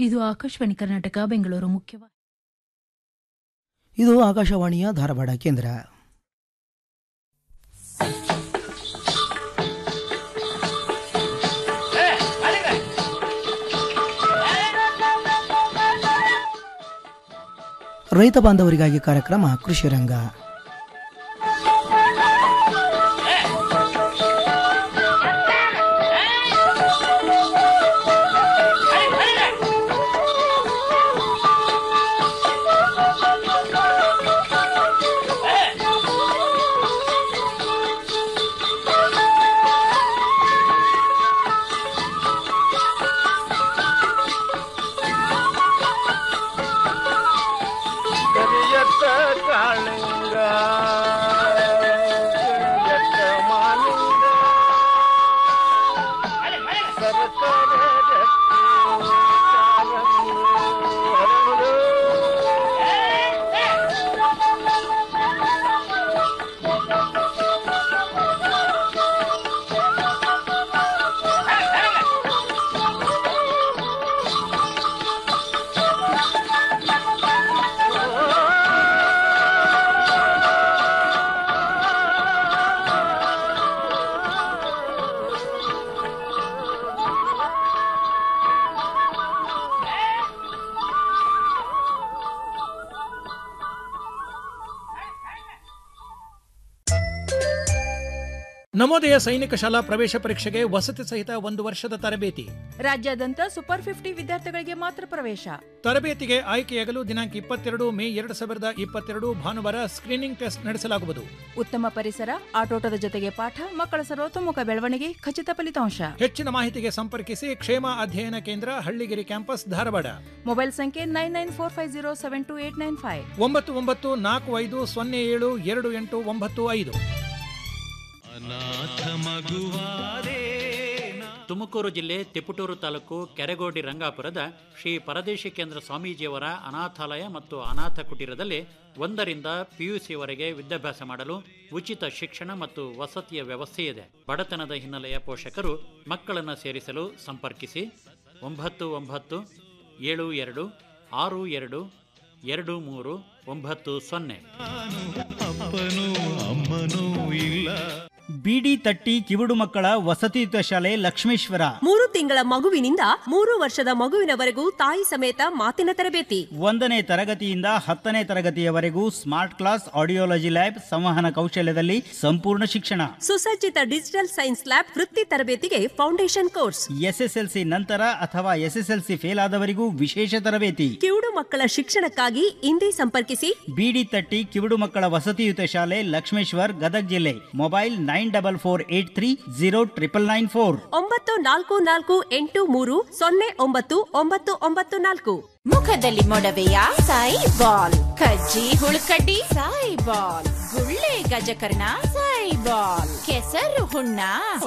ಇದು ಆಕಾಶವಾಣಿ ಕರ್ನಾಟಕ ಬೆಂಗಳೂರು ಮುಖ್ಯವಾಹಿನಿ ಇದು ಆಕಾಶವಾಣಿಯ ಧಾರವಾಡ ಕೇಂದ್ರ ರೈತ ಬಾಂಧವರಿಗಾಗಿ ಕಾರ್ಯಕ್ರಮ ಕೃಷಿ ರಂಗ ಕರಿಯತ್ತ ಕಾಳಿಂಗ ಕರಿಯತ್ತ ಮಾಲಿಂಗ ಸರಸರ ಜಟ್ಟಿ ಕಾರಂಗಿ ಹರಳು. ನವೋದಯ ಸೈನಿಕ ಶಾಲಾ ಪ್ರವೇಶ ಪರೀಕ್ಷೆಗೆ ವಸತಿ ಸಹಿತ ಒಂದು ವರ್ಷದ ತರಬೇತಿ ರಾಜ್ಯಾದ್ಯಂತ ಸೂಪರ್ ಫಿಫ್ಟಿ ವಿದ್ಯಾರ್ಥಿಗಳಿಗೆ ಮಾತ್ರ ಪ್ರವೇಶ ತರಬೇತಿಗೆ ಆಯ್ಕೆಯಾಗಲು ದಿನಾಂಕ ಇಪ್ಪತ್ತೆರಡು ಮೇ ಎರಡು ಸಾವಿರದ ಇಪ್ಪತ್ತೆರಡು ಭಾನುವಾರ ಸ್ಕ್ರೀನಿಂಗ್ ಟೆಸ್ಟ್ ನಡೆಸಲಾಗುವುದು ಉತ್ತಮ ಪರಿಸರ ಆಟೋಟದ ಜೊತೆಗೆ ಪಾಠ ಮಕ್ಕಳ ಸರ್ವತೋಮುಖ ಬೆಳವಣಿಗೆ ಖಚಿತ ಫಲಿತಾಂಶ ಹೆಚ್ಚಿನ ಮಾಹಿತಿಗೆ ಸಂಪರ್ಕಿಸಿ ಕ್ಷೇಮ ಅಧ್ಯಯನ ಕೇಂದ್ರ ಹಳ್ಳಿಗಿರಿ ಕ್ಯಾಂಪಸ್ ಧಾರವಾಡ ಮೊಬೈಲ್ ಸಂಖ್ಯೆ nine nine four five zero seven two eight nine five ಒಂಬತ್ತು ಒಂಬತ್ತು ನಾಲ್ಕು ಐದು ಸೊನ್ನೆ ಏಳು ಎರಡು ಎಂಟು ಒಂಬತ್ತು ಐದು ತುಮಕೂರು ಜಿಲ್ಲೆ ತಿಪಟೂರು ತಾಲೂಕು ಕೆರೆಗೋಡಿ ರಂಗಾಪುರದ ಶ್ರೀ ಪರದೇಶಿ ಕೇಂದ್ರ ಸ್ವಾಮೀಜಿಯವರ ಅನಾಥಾಲಯ ಮತ್ತು ಅನಾಥ ಕುಟೀರದಲ್ಲಿ ಒಂದರಿಂದ ಪಿಯುಸಿವರೆಗೆ ವಿದ್ಯಾಭ್ಯಾಸ ಮಾಡಲು ಉಚಿತ ಶಿಕ್ಷಣ ಮತ್ತು ವಸತಿಯ ವ್ಯವಸ್ಥೆ ಇದೆ ಬಡತನದ ಹಿನ್ನೆಲೆಯ ಪೋಷಕರು ಮಕ್ಕಳನ್ನು ಸೇರಿಸಲು ಸಂಪರ್ಕಿಸಿ ಒಂಬತ್ತು ಒಂಬತ್ತು ಏಳು ಎರಡು ಆರು ಎರಡು ಎರಡು ಮೂರು ಒಂಬತ್ತು ಸೊನ್ನೆ ಬಿಡಿ ತಟ್ಟಿ ಕಿವುಡು ಮಕ್ಕಳ ವಸತಿಯುತ ಶಾಲೆ ಲಕ್ಷ್ಮೇಶ್ವರ ಮೂರು ತಿಂಗಳ ಮಗುವಿನಿಂದ ಮೂರು ವರ್ಷದ ಮಗುವಿನವರೆಗೂ ತಾಯಿ ಸಮೇತ ಮಾತಿನ ತರಬೇತಿ ಒಂದನೇ ತರಗತಿಯಿಂದ ಹತ್ತನೇ ತರಗತಿಯವರೆಗೂ ಸ್ಮಾರ್ಟ್ ಕ್ಲಾಸ್ ಆಡಿಯೋಲಜಿ ಲ್ಯಾಬ್ ಸಂವಹನ ಕೌಶಲ್ಯದಲ್ಲಿ ಸಂಪೂರ್ಣ ಶಿಕ್ಷಣ ಸುಸಜ್ಜಿತ ಡಿಜಿಟಲ್ ಸೈನ್ಸ್ ಲ್ಯಾಬ್ ವೃತ್ತಿ ತರಬೇತಿಗೆ ಫೌಂಡೇಶನ್ ಕೋರ್ಸ್ ಎಸ್ಎಸ್ಎಲ್ಸಿ ನಂತರ ಅಥವಾ ಎಸ್ಎಸ್ಎಲ್ಸಿ ಫೇಲ್ ಆದವರಿಗೂ ವಿಶೇಷ ತರಬೇತಿ ಕಿವುಡು ಮಕ್ಕಳ ಶಿಕ್ಷಣಕ್ಕಾಗಿ ಇಂದೇ ಸಂಪರ್ಕಿಸಿ ಬಿಡಿ ತಟ್ಟಿ ಕಿವುಡು ಮಕ್ಕಳ ವಸತಿಯುತ ಶಾಲೆ ಲಕ್ಷ್ಮೇಶ್ವರ್ ಗದಗ್ ಜಿಲ್ಲೆ mobile nine double four eight three zero triple nine four ಒಂಬತ್ತು ನಾಲ್ಕು ನಾಲ್ಕು ಎಂಟು ಮೂರು ಸೊನ್ನೆ ಒಂಬತ್ತು ಒಂಬತ್ತು ಒಂಬತ್ತು ನಾಲ್ಕು ಮುಖದಲ್ಲಿ ಮೊಡವೆಯ ಸಾಯಿ ಬಾಲ್ ಕಜ್ಜಿ ಹುಳುಕಡ್ಡಿ ಸಾಯಿ ಬಾಲ್ ಗುಳ್ಳೆ ಗಜಕರ್ಣ ಸಾಯಿ ಬಾಲ್ ಕೆಸರು ಹುಣ್ಣ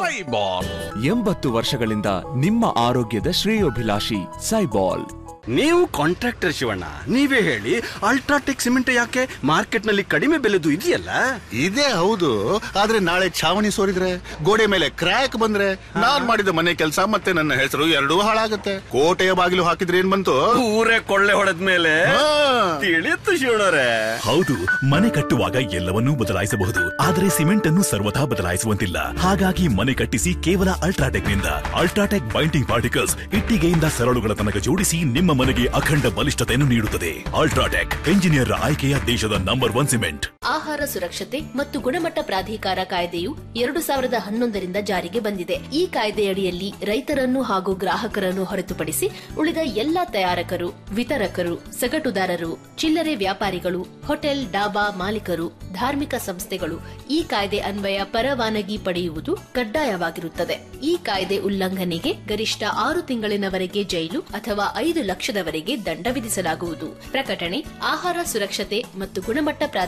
ಎಂಬತ್ತು ವರ್ಷಗಳಿಂದ ನಿಮ್ಮ ಆರೋಗ್ಯದ ಶ್ರೇಯೋಭಿಲಾಷಿ ಸೈಬಾಲ್ ನೀವು ಕಾಂಟ್ರಾಕ್ಟರ್ ಶಿವಣ್ಣ ನೀವೇ ಹೇಳಿ ಅಲ್ಟ್ರಾಟೆಕ್ ಸಿಮೆಂಟ್ ಯಾಕೆ ಮಾರ್ಕೆಟ್ ನಲ್ಲಿ ಕಡಿಮೆ ಬೆಲೆದು ಇದೆಯಲ್ಲ ಇದೇ ಹೌದು ಆದ್ರೆ ನಾಳೆ ಛಾವಣಿ ಸೋರಿದ್ರೆ ಗೋಡೆ ಮೇಲೆ ಕ್ರ್ಯಾಕ್ ಬಂದ್ರೆ ನಾನ್ ಮಾಡಿದ ಮನೆ ಕೆಲಸ ಮತ್ತೆ ನನ್ನ ಹೆಸರು ಎರಡೂ ಹಾಳಾಗತ್ತೆ ಕೋಟೆಯ ಬಾಗಿಲು ಹಾಕಿದ್ರೆ ಏನ್ ಬಂತು ಊರೇ ಕೊಳ್ಳೆ ಹೊಡೆದ ಮೇಲೆ ತಿಳಿಯುತ್ತು ಶಿವಣ್ಣರೇ ಹೌದು ಮನೆ ಕಟ್ಟುವಾಗ ಎಲ್ಲವನ್ನೂ ಬದಲಾಯಿಸಬಹುದು ಆದರೆ ಸಿಮೆಂಟ್ ಅನ್ನು ಸರ್ವಥಾ ಬದಲಾಯಿಸುವಂತಿಲ್ಲ ಹಾಗಾಗಿ ಮನೆ ಕಟ್ಟಿಸಿ ಕೇವಲ ಅಲ್ಟ್ರಾಟೆಕ್ ನಿಂದ ಅಲ್ಟ್ರಾಟೆಕ್ ಬೈಂಡಿಂಗ್ ಪಾರ್ಟಿಕಲ್ಸ್ ಇಟ್ಟಿಗೆಯಿಂದ ಸರಳುಗಳ ತನಕ ಜೋಡಿಸಿ ನಿಮ್ಮ ಮನೆಗೆ ಅಖಂಡ ಬಲಿಷ್ಠತೆಯನ್ನು ನೀಡುತ್ತದೆ ಅಲ್ಟ್ರಾಟೆಕ್ ಎಂಜಿನಿಯರ್ ಆಯ್ಕೆಯ ದೇಶದ ನಂಬರ್ ಒನ್ ಸಿಮೆಂಟ್ ಆಹಾರ ಸುರಕ್ಷತೆ ಮತ್ತು ಗುಣಮಟ್ಟ ಪ್ರಾಧಿಕಾರ ಕಾಯ್ದೆಯು ಎರಡು ಸಾವಿರದ ಹನ್ನೊಂದರಿಂದ ಜಾರಿಗೆ ಬಂದಿದೆ ಈ ಕಾಯ್ದೆಯಡಿಯಲ್ಲಿ ರೈತರನ್ನು ಹಾಗೂ ಗ್ರಾಹಕರನ್ನು ಹೊರತುಪಡಿಸಿ ಉಳಿದ ಎಲ್ಲಾ ತಯಾರಕರು ವಿತರಕರು ಸಗಟುದಾರರು ಚಿಲ್ಲರೆ ವ್ಯಾಪಾರಿಗಳು ಹೋಟೆಲ್ ಡಾಬಾ ಮಾಲೀಕರು ಧಾರ್ಮಿಕ ಸಂಸ್ಥೆಗಳು ಈ ಕಾಯ್ದೆ ಅನ್ವಯ ಪರವಾನಗಿ ಪಡೆಯುವುದು ಕಡ್ಡಾಯವಾಗಿರುತ್ತದೆ ಈ ಕಾಯ್ದೆ ಉಲ್ಲಂಘನೆಗೆ ಗರಿಷ್ಠ ಆರು ತಿಂಗಳಿನವರೆಗೆ ಜೈಲು ಅಥವಾ ಐದು ಲಕ್ಷದವರೆಗೆ ದಂಡ ವಿಧಿಸಲಾಗುವುದು ಪ್ರಕಟಣೆ ಆಹಾರ ಸುರಕ್ಷತೆ ಮತ್ತು ಗುಣಮಟ್ಟ ಪ್ರಾಧಿಕಾರ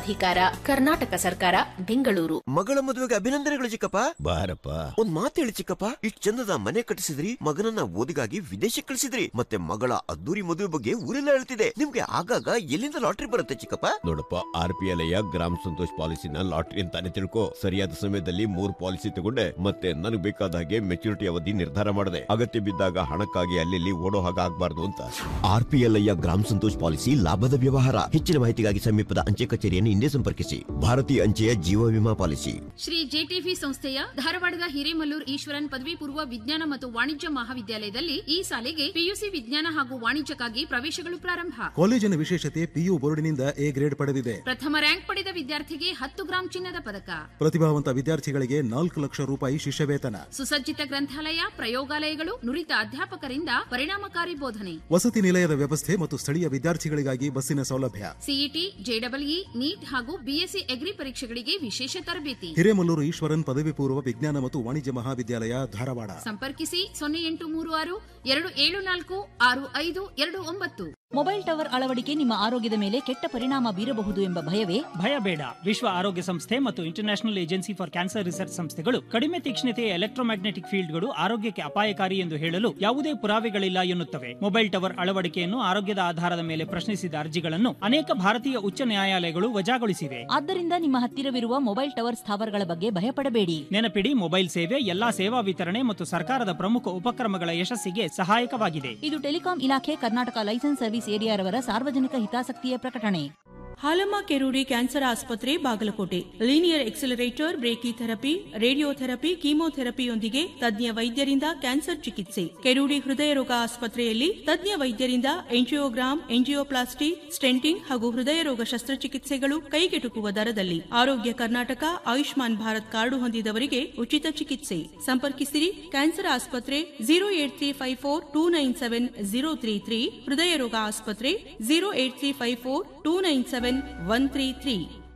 ಕರ್ನಾಟಕ ಸರ್ಕಾರ ಬೆಂಗಳೂರು ಮಗಳ ಮದುವೆಗೆ ಅಭಿನಂದನೆಗಳು ಚಿಕ್ಕಪ್ಪ ಬಾರಪ್ಪ ಒಂದ್ ಮಾತು ಹೇಳಿ ಚಿಕ್ಕಪ್ಪ ಇಷ್ಟ್ ಚಂದದ ಮನೆ ಕಟ್ಟಿಸಿದ್ರಿ ಮಗನನ್ನ ಓದಿಗಾಗಿ ವಿದೇಶಕ್ಕೆ ಕಳಿಸಿದ್ರಿ ಮತ್ತೆ ಮಗಳ ಅದ್ದೂರಿ ಮದುವೆ ಬಗ್ಗೆ ಊರೆಲ್ಲ ಹೇಳ್ತಿದೆ ನಿಮ್ಗೆ ಆಗಾಗ ಎಲ್ಲಿಂದ ಲಾಟ್ರಿ ಬರುತ್ತೆ ಚಿಕ್ಕಪ್ಪ ನೋಡಪ್ಪ ಆರ್ ಪಿ ಎಲ್ ಗ್ರಾಮ ಸಂತೋಷ್ ಪಾಲಿಸಿನ ಲಾಟ್ರಿ ಅಂತಾನೆ ತಿಳ್ಕೊ ಸರಿಯಾದ ಸಮಯದಲ್ಲಿ ಮೂರ್ ಪಾಲಿಸಿ ತಗೊಂಡೆ ಮತ್ತೆ ನನಗೆ ಬೇಕಾದ ಹಾಗೆ ಮೆಚುರಿಟಿ ಅವಧಿ ನಿರ್ಧಾರ ಮಾಡಿದೆ ಅಗತ್ಯ ಬಿದ್ದಾಗ ಹಣಕ್ಕಾಗಿ ಅಲ್ಲಿ ಓಡೋ ಹಾಗೆ ಆಗ್ಬಾರ್ದು ಅಂತ ಆರ್ ಪಿ ಎಲ್ ಗ್ರಾಮ ಸಂತೋಷ್ ಪಾಲಿಸಿ ಲಾಭದ ವ್ಯವಹಾರ ಹೆಚ್ಚಿನ ಮಾಹಿತಿಗಾಗಿ ಸಮೀಪದ ಅಂಚೆ ಕಚೇರಿಯನ್ನು ಹಿಂದೆ ಸಂಪರ್ಕಿಸಿ ಭಾರತೀಯ ಅಂಚೆಯ ಜೀವ ವಿಮಾ ಪಾಲಿಸಿ ಶ್ರೀ ಜೆಟಿವಿ ಸಂಸ್ಥೆಯ ಧಾರವಾಡದ ಹಿರೇಮಲ್ಲೂರ್ ಈಶ್ವರನ್ ಪದವಿ ಪೂರ್ವ ವಿಜ್ಞಾನ ಮತ್ತು ವಾಣಿಜ್ಯ ಮಹಾವಿದ್ಯಾಲಯದಲ್ಲಿ ಈ ಸಾಲಿಗೆ ಪಿಯುಸಿ ವಿಜ್ಞಾನ ಹಾಗೂ ವಾಣಿಜ್ಯಕ್ಕಾಗಿ ಪ್ರವೇಶಗಳು ಪ್ರಾರಂಭ ಕಾಲೇಜಿನ ವಿಶೇಷತೆ ಪಿಯು ಬೋರ್ಡಿನಿಂದ ಎ ಗ್ರೇಡ್ ಪಡೆದಿದೆ ಪ್ರಥಮ ರ್ಯಾಂಕ್ ಪಡೆದ ವಿದ್ಯಾರ್ಥಿಗೆ ಹತ್ತು ಗ್ರಾಂ ಚಿನ್ನದ ಪದಕ ಪ್ರತಿಭಾವಂತ ವಿದ್ಯಾರ್ಥಿಗಳಿಗೆ ನಾಲ್ಕು ಲಕ್ಷ ರೂಪಾಯಿ ಶಿಷ್ಯವೇತನ ಸುಸಜ್ಜಿತ ಗ್ರಂಥಾಲಯ ಪ್ರಯೋಗಾಲಯಗಳು ನುರಿತ ಅಧ್ಯಾಪಕರಿಂದ ಪರಿಣಾಮಕಾರಿ ಬೋಧನೆ ವಸತಿ ನಿಲಯದ ವ್ಯವಸ್ಥೆ ಮತ್ತು ಸ್ಥಳೀಯ ವಿದ್ಯಾರ್ಥಿಗಳಿಗಾಗಿ ಬಸ್ಸಿನ ಸೌಲಭ್ಯ ಸಿಇಟಿ ಜೆಡಬ್ಲ್ಇ ನೀಟ್ ಹಾಗೂ ಬಿಎಸ್ಸಿ ಎಗ್ರಿ ಪರೀಕ್ಷೆಗಳಿಗೆ ವಿಶೇಷ ತರಬೇತಿ ಹಿರೇಮಲ್ಲೂರು ಈಶ್ವರನ್ ಪದವಿ ಪೂರ್ವ ವಿಜ್ಞಾನ ಮತ್ತು ವಾಣಿಜ್ಯ ಮಹಾವಿದ್ಯಾಲಯ ಧಾರವಾಡ ಸಂಪರ್ಕಿಸಿ ಸೊನ್ನೆ ಎಂಟು ಮೂರು ಆರು ಎರಡು ಏಳು ನಾಲ್ಕು ಆರು ಐದು ಎರಡು ಒಂಬತ್ತು ಮೊಬೈಲ್ ಟವರ್ ಅಳವಡಿಕೆ ನಿಮ್ಮ ಆರೋಗ್ಯದ ಮೇಲೆ ಕೆಟ್ಟ ಪರಿಣಾಮ ಬೀರಬಹುದು ಎಂಬ ಭಯವೇ ಭಯ ಬೇಡ ವಿಶ್ವ ಆರೋಗ್ಯ ಸಂಸ್ಥೆ ಮತ್ತು international agency for cancer research ಸಂಸ್ಥೆಗಳು ಕಡಿಮೆ ತೀಕ್ಷ್ಣತೆಯ ಎಲೆಕ್ಟ್ರೋಮ್ಯಾಗ್ನೆಟಿಕ್ ಫೀಲ್ಡ್ಗಳು ಆರೋಗ್ಯಕ್ಕೆ ಅಪಾಯಕಾರಿ ಎಂದು ಹೇಳಲು ಯಾವುದೇ ಪುರಾವೆಗಳಿಲ್ಲ ಎನ್ನುತ್ತವೆ ಮೊಬೈಲ್ ಟವರ್ ಅಳವಡಿಕೆಯನ್ನು ಆರೋಗ್ಯದ ಆಧಾರದ ಮೇಲೆ ಪ್ರಶ್ನಿಸಿದ ಅರ್ಜಿಗಳನ್ನು ಅನೇಕ ಭಾರತೀಯ ಉಚ್ಚ ನ್ಯಾಯಾಲಯಗಳು ವಜಾಗೊಳಿಸಿವೆ ಆದ್ದರಿಂದ ನಿಮ್ಮ ಹತ್ತಿರವಿರುವ ಮೊಬೈಲ್ ಟವರ್ ಸ್ಥಾವರಗಳ ಬಗ್ಗೆ ಭಯಪಡಬೇಡಿ ನೆನಪಿಡಿ ಮೊಬೈಲ್ ಸೇವೆ ಎಲ್ಲಾ ಸೇವಾ ವಿತರಣೆ ಮತ್ತು ಸರ್ಕಾರದ ಪ್ರಮುಖ ಉಪಕ್ರಮಗಳ ಯಶಸ್ಸಿಗೆ ಸಹಾಯಕವಾಗಿದೆ ಇದು ಟೆಲಿಕಾಂ ಇಲಾಖೆ ಕರ್ನಾಟಕ ಲೈಸೆನ್ಸ್ ಸರ್ವಿಸ್ ಏರಿಯಾರವರ ಸಾರ್ವಜನಿಕ ಹಿತಾಸಕ್ತಿಯ ಪ್ರಕಟಣೆ ಹಾಲಮ್ಮ ಕೆರೂಡಿ ಕ್ಯಾನ್ಸರ್ ಆಸ್ಪತ್ರೆ Bagalkote linear accelerator brachy therapy radiotherapy ಕೀಮೋಥೆರಪಿಯೊಂದಿಗೆ ತಜ್ಞ ವೈದ್ಯರಿಂದ ಕ್ಯಾನ್ಸರ್ ಚಿಕಿತ್ಸೆ ಕೆರೂಡಿ ಹೃದಯ ರೋಗ ಆಸ್ಪತ್ರೆಯಲ್ಲಿ ತಜ್ಞ ವೈದ್ಯರಿಂದ ಎಂಜಿಯೋಗ್ರಾಮ್ ಎಂಜಿಯೋಪ್ಲಾಸ್ಟಿ ಸ್ಟೆಂಟಿಂಗ್ ಹಾಗೂ ಹೃದಯ ರೋಗ ಶಸ್ತ್ರಚಿಕಿತ್ಸೆಗಳು ಕೈಗೆಟುಕುವ ದರದಲ್ಲಿ ಆರೋಗ್ಯ ಕರ್ನಾಟಕ ಆಯುಷ್ಮಾನ್ ಭಾರತ್ ಕಾರ್ಡು ಹೊಂದಿದವರಿಗೆ ಉಚಿತ ಚಿಕಿತ್ಸೆ ಸಂಪರ್ಕಿಸಿರಿ ಕ್ಯಾನ್ಸರ್ ಆಸ್ಪತ್ರೆ zero eight three five four two nine seven zero three three ಹೃದಯ ರೋಗ ಆಸ್ಪತ್ರೆ zero eight three five four two nine seven one three three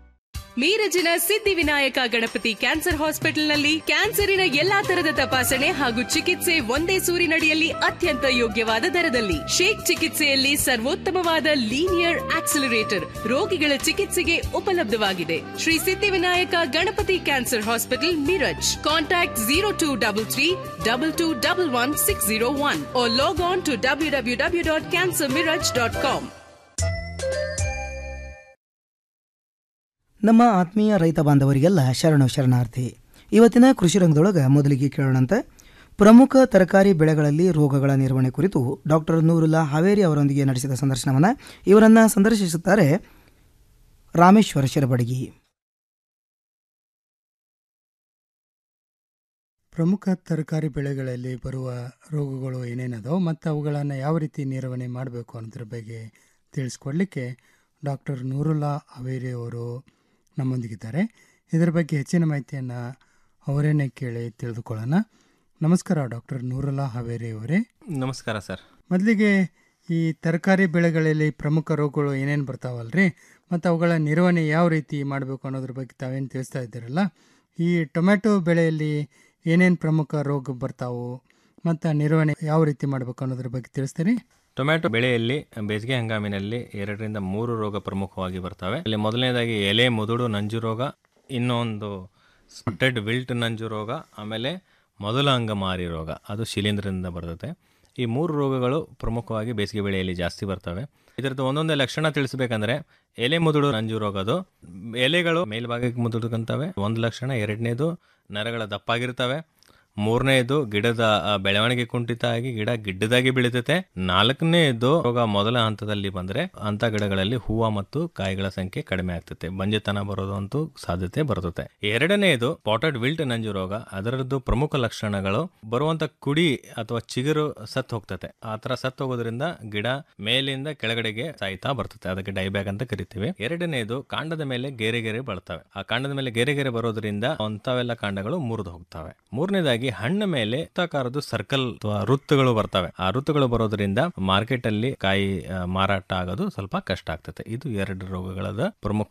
ಮೀರಜಿನ ಸಿದ್ಧಿವಿನಾಯಕ ಗಣಪತಿ ಕ್ಯಾನ್ಸರ್ ಹಾಸ್ಪಿಟಲ್ನಲ್ಲಿ ಕ್ಯಾನ್ಸರಿನ ಎಲ್ಲಾ ತರದ ತಪಾಸಣೆ ಹಾಗೂ ಚಿಕಿತ್ಸೆ ಒಂದೇ ಸೂರಿನಡಿಯಲ್ಲಿ ಅತ್ಯಂತ ಯೋಗ್ಯವಾದ ದರದಲ್ಲಿ ಶೇಕ್ ಚಿಕಿತ್ಸೆಯಲ್ಲಿ ಸರ್ವೋತ್ತಮವಾದ ಲೀನಿಯರ್ ಆಕ್ಸಿಲರೇಟರ್ ರೋಗಿಗಳ ಚಿಕಿತ್ಸೆಗೆ ಉಪಲಬ್ಧವಾಗಿದೆ Shri Siddhivinayak Ganapati cancer hospital Miraj contact zero two double three double two double one six zero one log on to W W W dot cancer Miraj dot com ನಮ್ಮ ಆತ್ಮೀಯ ರೈತ ಬಾಂಧವರಿಗೆಲ್ಲ ಶರಣು ಶರಣಾರ್ಥಿ ಇವತ್ತಿನ ಕೃಷಿ ರಂಗದೊಳಗೆ ಮೊದಲಿಗೆ ಕೇಳೋಣಂತೆ ಪ್ರಮುಖ ತರಕಾರಿ ಬೆಳೆಗಳಲ್ಲಿ ರೋಗಗಳ ನಿರ್ವಹಣೆ ಕುರಿತು ಡಾಕ್ಟರ್ ನೂರುಲ್ಲಾ ಹಾವೇರಿ ಅವರೊಂದಿಗೆ ನಡೆಸಿದ ಸಂದರ್ಶನವನ್ನು ಇವರನ್ನು ಸಂದರ್ಶಿಸುತ್ತಾರೆ ರಾಮೇಶ್ವರ ಶಿರಬಡಗಿ ಪ್ರಮುಖ ತರಕಾರಿ ಬೆಳೆಗಳಲ್ಲಿ ಬರುವ ರೋಗಗಳು ಏನೇನದೋ ಮತ್ತು ಅವುಗಳನ್ನು ಯಾವ ರೀತಿ ನಿರ್ವಹಣೆ ಮಾಡಬೇಕು ಅನ್ನೋದ್ರ ಬಗ್ಗೆ ತಿಳಿಸ್ಕೊಡ್ಲಿಕ್ಕೆ ಡಾಕ್ಟರ್ ನೂರುಲ್ಲಾ ಅವೇರಿ ಅವರು ನಮ್ಮೊಂದಿಗಿದ್ದಾರೆ ಇದರ ಬಗ್ಗೆ ಹೆಚ್ಚಿನ ಮಾಹಿತಿಯನ್ನು ಅವರೇನೆ ಕೇಳಿ ತಿಳಿದುಕೊಳ್ಳೋಣ ನಮಸ್ಕಾರ ಡಾಕ್ಟರ್ ನೂರುಲ್ಲಾ ಹಾವೇರಿ ಅವರೇ ನಮಸ್ಕಾರ ಸರ್ ಮೊದಲಿಗೆ ಈ ತರಕಾರಿ ಬೆಳೆಗಳಲ್ಲಿ ಪ್ರಮುಖ ರೋಗಗಳು ಏನೇನು ಬರ್ತಾವಲ್ರಿ ಮತ್ತು ಅವುಗಳ ನಿರ್ವಹಣೆ ಯಾವ ರೀತಿ ಮಾಡಬೇಕು ಅನ್ನೋದ್ರ ಬಗ್ಗೆ ತಾವೇನು ತಿಳಿಸ್ತಾ ಇದ್ದೀರಲ್ಲ ಈ ಟೊಮೆಟೊ ಬೆಳೆಯಲ್ಲಿ ಏನೇನು ಪ್ರಮುಖ ರೋಗ ಬರ್ತಾವು ಮತ್ತು ನಿರ್ವಹಣೆ ಯಾವ ರೀತಿ ಮಾಡಬೇಕು ಅನ್ನೋದ್ರ ಬಗ್ಗೆ ತಿಳಿಸ್ತೀರಿ ಟೊಮ್ಯಾಟೊ ಬೆಳೆಯಲ್ಲಿ ಬೇಸಿಗೆ ಹಂಗಾಮಿನಲ್ಲಿ ಎರಡರಿಂದ ಮೂರು ರೋಗ ಪ್ರಮುಖವಾಗಿ ಬರ್ತವೆ ಇಲ್ಲಿ ಮೊದಲನೇದಾಗಿ ಎಲೆ ಮುದುಡು ನಂಜು ರೋಗ ಇನ್ನೊಂದು ಸ್ಪೆಟೆಡ್ ವಿಲ್ಟ್ ನಂಜು ರೋಗ ಆಮೇಲೆ ಮೊದಲ ಅಂಗಮಾರಿ ರೋಗ ಅದು ಶಿಲೀಂಧ್ರದಿಂದ ಬರ್ತದೆ ಈ ಮೂರು ರೋಗಗಳು ಪ್ರಮುಖವಾಗಿ ಬೇಸಿಗೆ ಬೆಳೆಯಲ್ಲಿ ಜಾಸ್ತಿ ಬರ್ತವೆ ಇದರದ್ದು ಒಂದೊಂದೇ ಲಕ್ಷಣ ತಿಳಿಸ್ಬೇಕಂದ್ರೆ ಎಲೆ ಮುದುಡು ನಂಜು ರೋಗದು ಎಲೆಗಳು ಮೇಲ್ಭಾಗಕ್ಕೆ ಮುದುಡ್ಕಂತವೆ ಒಂದು ಲಕ್ಷಣ ಎರಡನೇದು ನರಗಳ ದಪ್ಪಾಗಿರ್ತವೆ ಮೂರನೇದು ಗಿಡದ ಆ, ಬೆಳವಣಿಗೆ ಕುಂಠಿತ ಆಗಿ ಗಿಡ ಗಿಡ್ಡದಾಗಿ ಬೆಳೀತೈತೆ ನಾಲ್ಕನೇದು ರೋಗ ಮೊದಲ ಹಂತದಲ್ಲಿ ಬಂದ್ರೆ ಅಂತ ಗಿಡಗಳಲ್ಲಿ ಹೂವ ಮತ್ತು ಕಾಯಿಗಳ ಸಂಖ್ಯೆ ಕಡಿಮೆ ಆಗ್ತದೆ ಬಂಜೆತನ ಬರೋದು ಅಂತೂ ಸಾಧ್ಯತೆ ಬರ್ತದೆ ಎರಡನೇದು ಪಾಟೆಡ್ ವಿಲ್ಟ್ ನಂಜು ರೋಗ ಅದರದ್ದು ಪ್ರಮುಖ ಲಕ್ಷಣಗಳು ಬರುವಂತ ಕುಡಿ ಅಥವಾ ಚಿಗುರು ಸತ್ ಹೋಗ್ತತೆ ಆ ತರ ಸತ್ ಹೋಗೋದ್ರಿಂದ ಗಿಡ ಮೇಲಿಂದ ಕೆಳಗಡೆಗೆ ಸಾಯ್ತಾ ಬರ್ತದೆ ಅದಕ್ಕೆ ಡೈಬ್ಯಾಗ್ ಅಂತ ಕರಿತೀವಿ ಎರಡನೇದು ಕಾಂಡದ ಮೇಲೆ ಗೆರೆ ಗೆರೆ ಬರ್ತವೆ ಆ ಕಾಂಡದ ಮೇಲೆ ಗೆರೆ ಗೆರೆ ಬರೋದ್ರಿಂದ ಅಂತವೆಲ್ಲ ಕಾಂಡಗಳು ಮುರಿದು ಹೋಗ್ತವೆ ಮೂರನೇದಾಗಿ ಹಣ್ಣು ಮೇಲೆ ವೃತ್ತಾಕಾರದ್ದು ಸರ್ಕಲ್ ಅಥವಾ ವೃತ್ತಗಳು ಬರ್ತವೆ ಆ ವೃತ್ತಗಳು ಬರೋದ್ರಿಂದ ಮಾರ್ಕೆಟ್ ಅಲ್ಲಿ ಕಾಯಿ ಆ, ಮಾರಾಟ ಆಗೋದು ಸ್ವಲ್ಪ ಕಷ್ಟ ಆಗ್ತದೆ ಇದು ಎರಡು ರೋಗಗಳದ ಪ್ರಮುಖ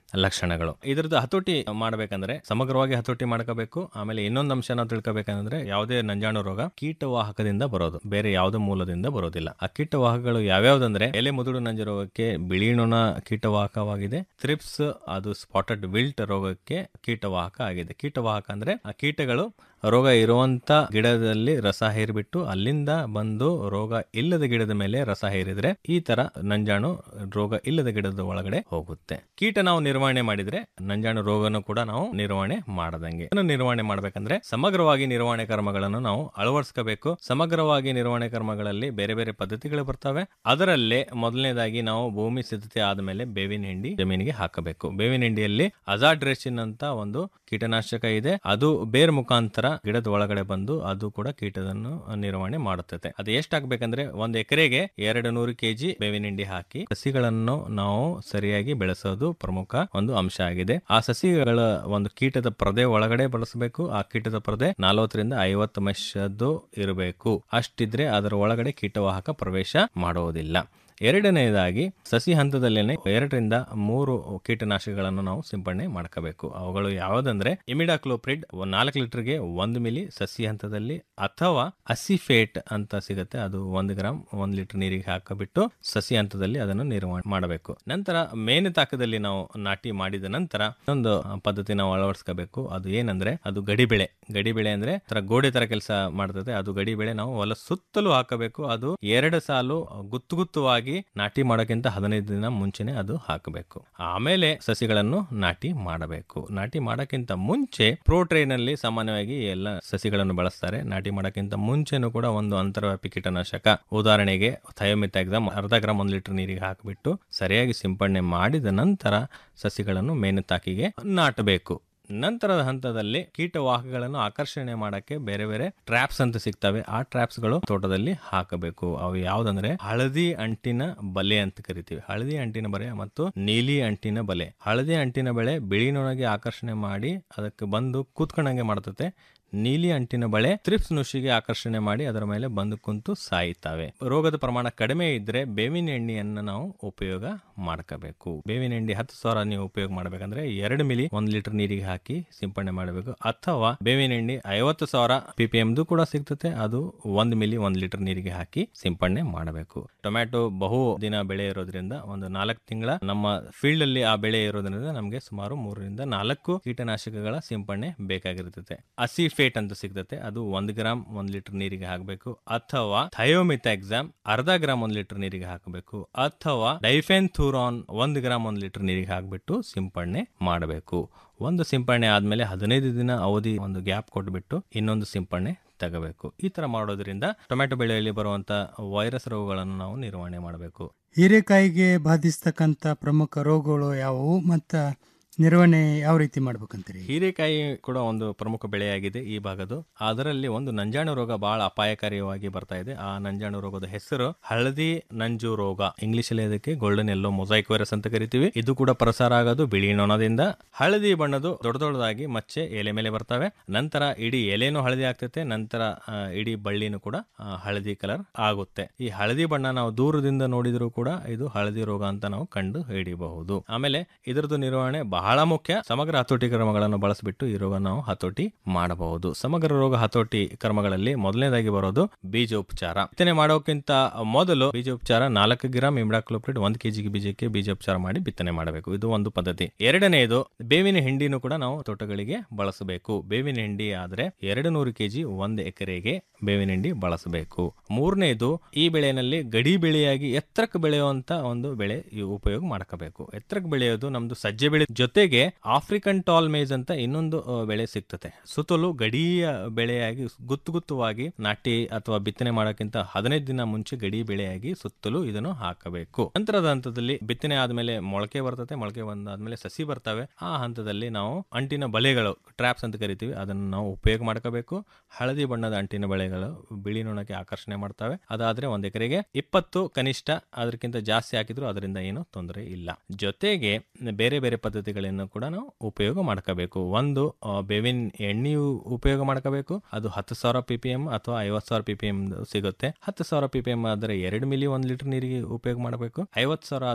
ಲಕ್ಷಣಗಳು ಇದ್ರದ್ದು ಹತೋಟಿ ಮಾಡಬೇಕಂದ್ರೆ ಸಮಗ್ರವಾಗಿ ಹತೋಟಿ ಮಾಡ್ಕೋಬೇಕು ಆಮೇಲೆ ಇನ್ನೊಂದು ಅಂಶ ನಾವು ತಿಳ್ಕೊಬೇಕಂದ್ರೆ ಯಾವುದೇ ನಂಜಾಣು ರೋಗ ಕೀಟವಾಹಕದಿಂದ ಬರೋದು ಬೇರೆ ಯಾವುದೇ ಮೂಲದಿಂದ ಬರೋದಿಲ್ಲ ಆ ಕೀಟವಾಹಕಗಳು ಯಾವ್ಯಾವ್ದಂದ್ರೆ ಎಲೆ ಮುದುಡು ನಂಜು ರೋಗಕ್ಕೆ ಬಿಳಿ ನೊಣ ಕೀಟವಾಹಕವಾಗಿದೆ ಥ್ರಿಪ್ಸ್ ಅದು ಸ್ಪಾಟೆಡ್ ವಿಲ್ಟ್ ರೋಗಕ್ಕೆ ಕೀಟವಾಹಕ ಆಗಿದೆ ಕೀಟವಾಹಕ ಅಂದ್ರೆ ಆ ಕೀಟಗಳು ರೋಗ ಇರುವಂತ ಗಿಡದಲ್ಲಿ ರಸ ಹೇರಿಬಿಟ್ಟು ಅಲ್ಲಿಂದ ಬಂದು ರೋಗ ಇಲ್ಲದ ಗಿಡದ ಮೇಲೆ ರಸ ಹೇರಿದ್ರೆ ಈ ತರ ನಂಜಾಣು ರೋಗ ಇಲ್ಲದ ಗಿಡದ ಒಳಗಡೆ ಹೋಗುತ್ತೆ ಕೀಟ ನಾವು ನಿರ್ವಹಣೆ ಮಾಡಿದ್ರೆ ನಂಜಾಣು ರೋಗನು ಕೂಡ ನಾವು ನಿರ್ವಹಣೆ ಮಾಡದಂಗೆ ಇದನ್ನು ನಿರ್ವಹಣೆ ಮಾಡ್ಬೇಕಂದ್ರೆ ಸಮಗ್ರವಾಗಿ ನಿರ್ವಹಣೆ ಕ್ರಮಗಳನ್ನು ನಾವು ಅಳವಡಿಸ್ಕೋಬೇಕು ಸಮಗ್ರವಾಗಿ ನಿರ್ವಹಣೆ ಕ್ರಮಗಳಲ್ಲಿ ಬೇರೆ ಬೇರೆ ಪದ್ಧತಿಗಳು ಬರ್ತವೆ ಅದರಲ್ಲೇ ಮೊದಲನೇದಾಗಿ ನಾವು ಭೂಮಿ ಸಿದ್ಧತೆ ಆದಮೇಲೆ ಬೇವಿನ ಹಿಂಡಿ ಜಮೀನಿಗೆ ಹಾಕಬೇಕು ಬೇವಿನ ಹಿಂಡಿಯಲ್ಲಿ ಅಜಾಡ್ರೆಸಿನ್ ಅಂತ ಒಂದು ಕೀಟನಾಶಕ ಇದೆ ಅದು ಬೇರ್ ಮುಖಾಂತರ ಗಿಡದ ಒಳಗಡೆ ಬಂದು ಅದು ಕೂಡ ಕೀಟದನ್ನು ನಿರ್ವಹಣೆ ಮಾಡುತ್ತದೆ ಅದು ಎಷ್ಟಾಗ್ಬೇಕಂದ್ರೆ ಒಂದ್ ಎಕರೆಗೆ ಎರಡು ನೂರು ಕೆಜಿ ಬೇವಿನ ಹಿಂಡಿ ಹಾಕಿ ಸಸಿಗಳನ್ನು ನಾವು ಸರಿಯಾಗಿ ಬೆಳೆಸೋದು ಪ್ರಮುಖ ಒಂದು ಅಂಶ ಆಗಿದೆ ಆ ಸಸಿಗಳ ಒಂದು ಕೀಟದ ಪರದೆ ಒಳಗಡೆ ಬಳಸಬೇಕು ಆ ಕೀಟದ ಪರದೆ ನಲವತ್ತರಿಂದ ಐವತ್ತು ಮೆಷದ್ದು ಇರಬೇಕು ಅಷ್ಟಿದ್ರೆ ಅದರ ಒಳಗಡೆ ಕೀಟವಾಹಕ ಪ್ರವೇಶ ಮಾಡುವುದಿಲ್ಲ ಎರಡನೆಯದಾಗಿ ಸಸಿ ಹಂತದಲ್ಲೇನೆ ಎರಡರಿಂದ ಮೂರು ಕೀಟನಾಶಕಗಳನ್ನು ನಾವು ಸಿಂಪಡಣೆ ಮಾಡ್ಕೋಬೇಕು ಅವುಗಳು ಯಾವುದಂದ್ರೆ ಇಮಿಡಾಕ್ಲೋಪ್ರಿಡ್ ನಾಲ್ಕು ಲೀಟರ್ಗೆ ಒಂದು ಮಿಲಿ ಸಸಿ ಹಂತದಲ್ಲಿ ಅಥವಾ ಅಸಿಫೇಟ್ ಅಂತ ಸಿಗುತ್ತೆ ಅದು ಒಂದು ಗ್ರಾಮ್ ಒಂದು ಲೀಟರ್ ನೀರಿಗೆ ಹಾಕಬಿಟ್ಟು ಸಸಿ ಹಂತದಲ್ಲಿ ಅದನ್ನು ನಿರ್ವಹಣೆ ಮಾಡಬೇಕು ನಂತರ ಮೇನೆ ತಾಕದಲ್ಲಿ ನಾವು ನಾಟಿ ಮಾಡಿದ ನಂತರ ಇನ್ನೊಂದು ಪದ್ಧತಿ ನಾವು ಅಳವಡಿಸ್ಕೋಬೇಕು ಅದು ಏನಂದ್ರೆ ಅದು ಗಡಿ ಬೆಳೆ ಗಡಿ ಬೆಳೆ ಅಂದ್ರೆ ತರ ಗೋಡೆ ತರ ಕೆಲಸ ಮಾಡ್ತದೆ ಅದು ಗಡಿ ಬೆಳೆ ನಾವು ಹೊಲ ಸುತ್ತಲೂ ಹಾಕಬೇಕು ಅದು ಎರಡು ಸಾಲು ಗುತ್ತು ಗುತ್ತುವಾಗಿ ನಾಟಿ ಮಾಡೋಕ್ಕಿಂತ ಹದಿನೈದು ದಿನ ಮುಂಚೆನೆ ಅದು ಹಾಕಬೇಕು ಆಮೇಲೆ ಸಸಿಗಳನ್ನು ನಾಟಿ ಮಾಡಬೇಕು ನಾಟಿ ಮಾಡೋಕ್ಕಿಂತ ಮುಂಚೆ ಪ್ರೋ ನಲ್ಲಿ ಸಾಮಾನ್ಯವಾಗಿ ಎಲ್ಲ ಸಸಿಗಳನ್ನು ಬಳಸ್ತಾರೆ ನಾಟಿ ಮಾಡೋಕ್ಕಿಂತ ಮುಂಚೆನೂ ಕೂಡ ಒಂದು ಅಂತರ್ವ್ಯಾಪಿ ಕೀಟನಾಶಕ ಉದಾಹರಣೆಗೆ ಥಯೋಮಿಥಾಕ್ಸಮ್ ಅರ್ಧ ಗ್ರಾಮ್ ಒಂದು ಲೀಟರ್ ನೀರಿಗೆ ಹಾಕಿಬಿಟ್ಟು ಸರಿಯಾಗಿ ಸಿಂಪಡಣೆ ಮಾಡಿದ ನಂತರ ಸಸಿಗಳನ್ನು ಮೇನುತಾಕಿಗೆ ನಾಟಬೇಕು ನಂತರದ ಹಂತದಲ್ಲಿ ಕೀಟವಾಹಕಗಳನ್ನು ಆಕರ್ಷಣೆ ಮಾಡಕ್ಕೆ ಬೇರೆ ಬೇರೆ ಟ್ರಾಪ್ಸ್ ಅಂತ ಸಿಗ್ತವೆ ಆ ಟ್ರಾಪ್ಸ್ ಗಳು ತೋಟದಲ್ಲಿ ಹಾಕಬೇಕು ಅವು ಯಾವ್ದಂದ್ರೆ ಹಳದಿ ಅಂಟಿನ ಬಲೆ ಅಂತ ಕರಿತೀವಿ ಹಳದಿ ಅಂಟಿನ ಬಲೆ ಮತ್ತು ನೀಲಿ ಅಂಟಿನ ಬಲೆ ಹಳದಿ ಅಂಟಿನ ಬೆಳೆ ಬಿಳಿ ನೊಣಗೆ ಆಕರ್ಷಣೆ ಮಾಡಿ ಅದಕ್ಕೆ ಬಂದು ಕೂತ್ಕೊಂಡಂಗೆ ಮಾಡ್ತತೆ ನೀಲಿ ಅಂಟಿನ ಬಳೆ ತ್ರಿಪ್ಸ್ ನುಷಿಗೆ ಆಕರ್ಷಣೆ ಮಾಡಿ ಅದರ ಮೇಲೆ ಬಂದು ಕುಂತು ಸಾಯುತ್ತವೆ ರೋಗದ ಪ್ರಮಾಣ ಕಡಿಮೆ ಇದ್ರೆ ಬೇವಿನ ಎಣ್ಣೆಯನ್ನು ನಾವು ಉಪಯೋಗ ಮಾಡ್ಕೋಬೇಕು ಬೇವಿನ ಎಣ್ಣೆ ಹತ್ತು ಸಾವಿರ ನೀವು ಉಪಯೋಗ ಮಾಡ್ಬೇಕಂದ್ರೆ ಎರಡು ಮಿಲಿ ಒಂದ್ ಲೀಟರ್ ನೀರಿಗೆ ಹಾಕಿ ಸಿಂಪಡಣೆ ಮಾಡಬೇಕು ಅಥವಾ ಬೇವಿನ ಎಣ್ಣೆ ಐವತ್ತು ಸಾವಿರ ಪಿ ಪಿ ಎಮ್ದು ಕೂಡ ಸಿಗ್ತದೆ ಅದು ಒಂದ್ ಮಿಲಿ ಒಂದ್ ಲೀಟರ್ ನೀರಿಗೆ ಹಾಕಿ ಸಿಂಪಡಣೆ ಮಾಡಬೇಕು ಟೊಮ್ಯಾಟೊ ಬಹು ದಿನ ಬೆಳೆ ಇರೋದ್ರಿಂದ ಒಂದು ನಾಲ್ಕು ತಿಂಗಳ ನಮ್ಮ ಫೀಲ್ಡ್ ಅಲ್ಲಿ ಆ ಬೆಳೆ ಇರೋದ್ರಿಂದ ನಮಗೆ ಸುಮಾರು ಮೂರರಿಂದ ನಾಲ್ಕು ಕೀಟನಾಶಕಗಳ ಸಿಂಪಡಣೆ ಬೇಕಾಗಿರ್ತದೆ ಅಸಿ ಫೇಟ್ ಅಂತ ಸಿಗ್ತತೆ ಅದು ಒಂದ್ ಗ್ರಾಮ್ ಒಂದ್ ಲೀಟರ್ ನೀರಿಗೆ ಹಾಕಬೇಕು ಅಥವಾ ಥಯೋಮಿಥಾಕ್ಸಾಮ್ ಅರ್ಧ ಗ್ರಾಮ್ ಒಂದ್ ಲೀಟರ್ ನೀರಿಗೆ ಹಾಕಬೇಕು ಅಥವಾ ಡೈಫೆನ್ ಥೂರಾನ್ ಒಂದ್ ಗ್ರಾಮ್ ಒಂದ್ ಲೀಟರ್ ನೀರಿಗೆ ಹಾಕ್ಬಿಟ್ಟು ಸಿಂಪಡಣೆ ಮಾಡಬೇಕು ಒಂದು ಸಿಂಪಡಣೆ ಆದ್ಮೇಲೆ ಹದಿನೈದು ದಿನ ಅವಧಿ ಒಂದು ಗ್ಯಾಪ್ ಕೊಟ್ಬಿಟ್ಟು ಇನ್ನೊಂದು ಸಿಂಪಡಣೆ ತಗೋಬೇಕು ಈ ತರ ಮಾಡೋದ್ರಿಂದ ಟೊಮ್ಯಾಟೊ ಬೆಳೆಯಲ್ಲಿ ಬರುವಂತ ವೈರಸ್ ರೋಗಗಳನ್ನು ನಾವು ನಿರ್ವಹಣೆ ಮಾಡಬೇಕು ಹೀರೆಕಾಯಿಗೆ ಬಾಧಿಸ್ತಕ್ಕಂಥ ಪ್ರಮುಖ ರೋಗಗಳು ಯಾವುವು ಮತ್ತು ನಿರ್ವಹಣೆ ಯಾವ ರೀತಿ ಮಾಡ್ಬೇಕಂತೀರಿ ಹೀರೆಕಾಯಿ ಕೂಡ ಒಂದು ಪ್ರಮುಖ ಬೆಳೆಯಾಗಿದೆ ಈ ಭಾಗದ್ದು ಅದರಲ್ಲಿ ಒಂದು ನಂಜಾಣು ರೋಗ ಬಹಳ ಅಪಾಯಕಾರಿಯಾಗಿ ಬರ್ತಾ ಇದೆ ಆ ನಂಜಾಣು ರೋಗದ ಹೆಸರು ಹಳದಿ ನಂಜು ರೋಗ ಇಂಗ್ಲಿಷ್ ಅಲ್ಲಿ ಅದಕ್ಕೆ ಗೋಲ್ಡನ್ ಎಲ್ಲೋ ಮೊಸೈಕ್ ವೈರಸ್ ಅಂತ ಕರಿತೀವಿ ಇದು ಕೂಡ ಪ್ರಸಾರ ಆಗೋದು ಬಿಳಿ ನೊಣದಿಂದ ಹಳದಿ ಬಣ್ಣದು ದೊಡ್ಡ ದೊಡ್ಡದಾಗಿ ಮಚ್ಚೆ ಎಲೆ ಮೇಲೆ ಬರ್ತವೆ ನಂತರ ಇಡೀ ಎಲೆನೂ ಹಳದಿ ಆಗ್ತೈತೆ ನಂತರ ಆ, ಇಡೀ ಬಳ್ಳಿನೂ ಕೂಡ ಆ, ಹಳದಿ ಕಲರ್ ಆಗುತ್ತೆ ಈ ಹಳದಿ ಬಣ್ಣ ನಾವು ದೂರದಿಂದ ನೋಡಿದ್ರು ಕೂಡ ಇದು ಹಳದಿ ರೋಗ ಅಂತ ನಾವು ಕಂಡು ಹಿಡಿಯಬಹುದು ಆಮೇಲೆ ಇದರದ್ದು ನಿರ್ವಹಣೆ ಬಹಳ ಮುಖ್ಯ ಸಮಗ್ರ ಹತೋಟಿ ಕ್ರಮಗಳನ್ನು ಬಳಸಿಬಿಟ್ಟು ಈ ರೋಗ ನಾವು ಹತೋಟಿ ಮಾಡಬಹುದು ಸಮಗ್ರ ರೋಗ ಹತೋಟಿ ಕ್ರಮಗಳಲ್ಲಿ ಮೊದಲನೇದಾಗಿ ಬರೋದು ಬೀಜೋಪಚಾರ ಬಿತ್ತನೆ ಮಾಡೋಕ್ಕಿಂತ ಮೊದಲು ಬೀಜೋಪಚಾರ ನಾಲ್ಕು ಗ್ರಾಮ್ ಇಮ್ಡಾಕ್ಲೋಪ್ರಿಡ್ ಒಂದು ಕೆಜಿಗೆ ಬೀಜಕ್ಕೆ ಬೀಜೋಪಚಾರ ಮಾಡಿ ಬಿತ್ತನೆ ಮಾಡಬೇಕು ಇದು ಒಂದು ಪದ್ಧತಿ ಎರಡನೆಯದು ಬೇವಿನ ಹಿಂಡಿನೂ ಕೂಡ ನಾವು ತೋಟಗಳಿಗೆ ಬಳಸಬೇಕು ಬೇವಿನ ಹಿಂಡಿ ಆದ್ರೆ ಎರಡು ನೂರು ಕೆಜಿ ಒಂದು ಎಕರೆಗೆ ಬೇವಿನ ಹಿಂಡಿ ಬಳಸಬೇಕು ಮೂರನೇದು ಈ ಬೆಳೆನಲ್ಲಿ ಗಡಿ ಬೆಳೆಯಾಗಿ ಎತ್ತರಕ್ಕೆ ಬೆಳೆಯುವಂತ ಒಂದು ಬೆಳೆ ಈ ಉಪಯೋಗ ಮಾಡ್ಕೋಬೇಕು ಎತ್ತರಕ್ಕೆ ಬೆಳೆಯೋದು ನಮ್ದು ಸಜ್ಜೆ ಬೆಳೆ ಜೊತೆಗೆ ಆಫ್ರಿಕನ್ ಟಾಲ್ ಮೇಜ್ ಅಂತ ಇನ್ನೊಂದು ಆ, ಬೆಳೆ ಸಿಗ್ತದೆ ಸುತ್ತಲೂ ಗಡಿಯ ಬೆಳೆಯಾಗಿ ಗುತ್ತು ಗುತ್ತುವಾಗಿ ನಾಟಿ ಅಥವಾ ಬಿತ್ತನೆ ಮಾಡೋಕ್ಕಿಂತ ಹದಿನೈದು ದಿನ ಮುಂಚೆ ಗಡಿ ಬೆಳೆಯಾಗಿ ಸುತ್ತಲೂ ಇದನ್ನು ಹಾಕಬೇಕು ನಂತರದ ಹಂತದಲ್ಲಿ ಬಿತ್ತನೆ ಆದ್ಮೇಲೆ ಮೊಳಕೆ ಬರ್ತದೆ ಮೊಳಕೆ ಬಂದಾದ್ಮೇಲೆ ಸಸಿ ಬರ್ತವೆ ಆ ಹಂತದಲ್ಲಿ ನಾವು ಅಂಟಿನ ಬಲೆಗಳು ಟ್ರಾಪ್ಸ್ ಅಂತ ಕರಿತೀವಿ ಅದನ್ನು ನಾವು ಉಪಯೋಗ ಮಾಡ್ಕೋಬೇಕು ಹಳದಿ ಬಣ್ಣದ ಅಂಟಿನ ಬಳೆಗಳು ಬಿಳಿ ನೊಣಕ್ಕೆ ಆಕರ್ಷಣೆ ಮಾಡ್ತವೆ ಅದಾದ್ರೆ ಒಂದ್ ಎಕರೆಗೆ ಇಪ್ಪತ್ತು ಕನಿಷ್ಠ ಅದಕ್ಕಿಂತ ಜಾಸ್ತಿ ಹಾಕಿದ್ರು ಅದರಿಂದ ಏನು ತೊಂದರೆ ಇಲ್ಲ ಜೊತೆಗೆ ಬೇರೆ ಬೇರೆ ಪದ್ಧತಿಗಳನ್ನು ಕೂಡ ನಾವು ಉಪಯೋಗ ಮಾಡ್ಕೋಬೇಕು ಒಂದು ಆ, ಬೇವಿನ ಎಣ್ಣೆಯು ಉಪಯೋಗ ಮಾಡ್ಕೋಬೇಕು ಅದು ಹತ್ತು ಸಾವಿರ ಪಿ ಪಿ ಎಂ ಅಥವಾ ಐವತ್ತು ಸಾವಿರ ಪಿ ಪಿ ಎಂ ಸಿಗುತ್ತೆ ಹತ್ತು ಸಾವಿರ ಪಿ ಪಿ ಎಂ ಆದ್ರೆ ಎರಡು ಮಿಲಿ ಒಂದ್ ಲೀಟರ್ ನೀರಿಗೆ ಉಪಯೋಗ ಮಾಡಬೇಕು ಐವತ್ತು ಸಾವಿರ ಆದ್ರೆ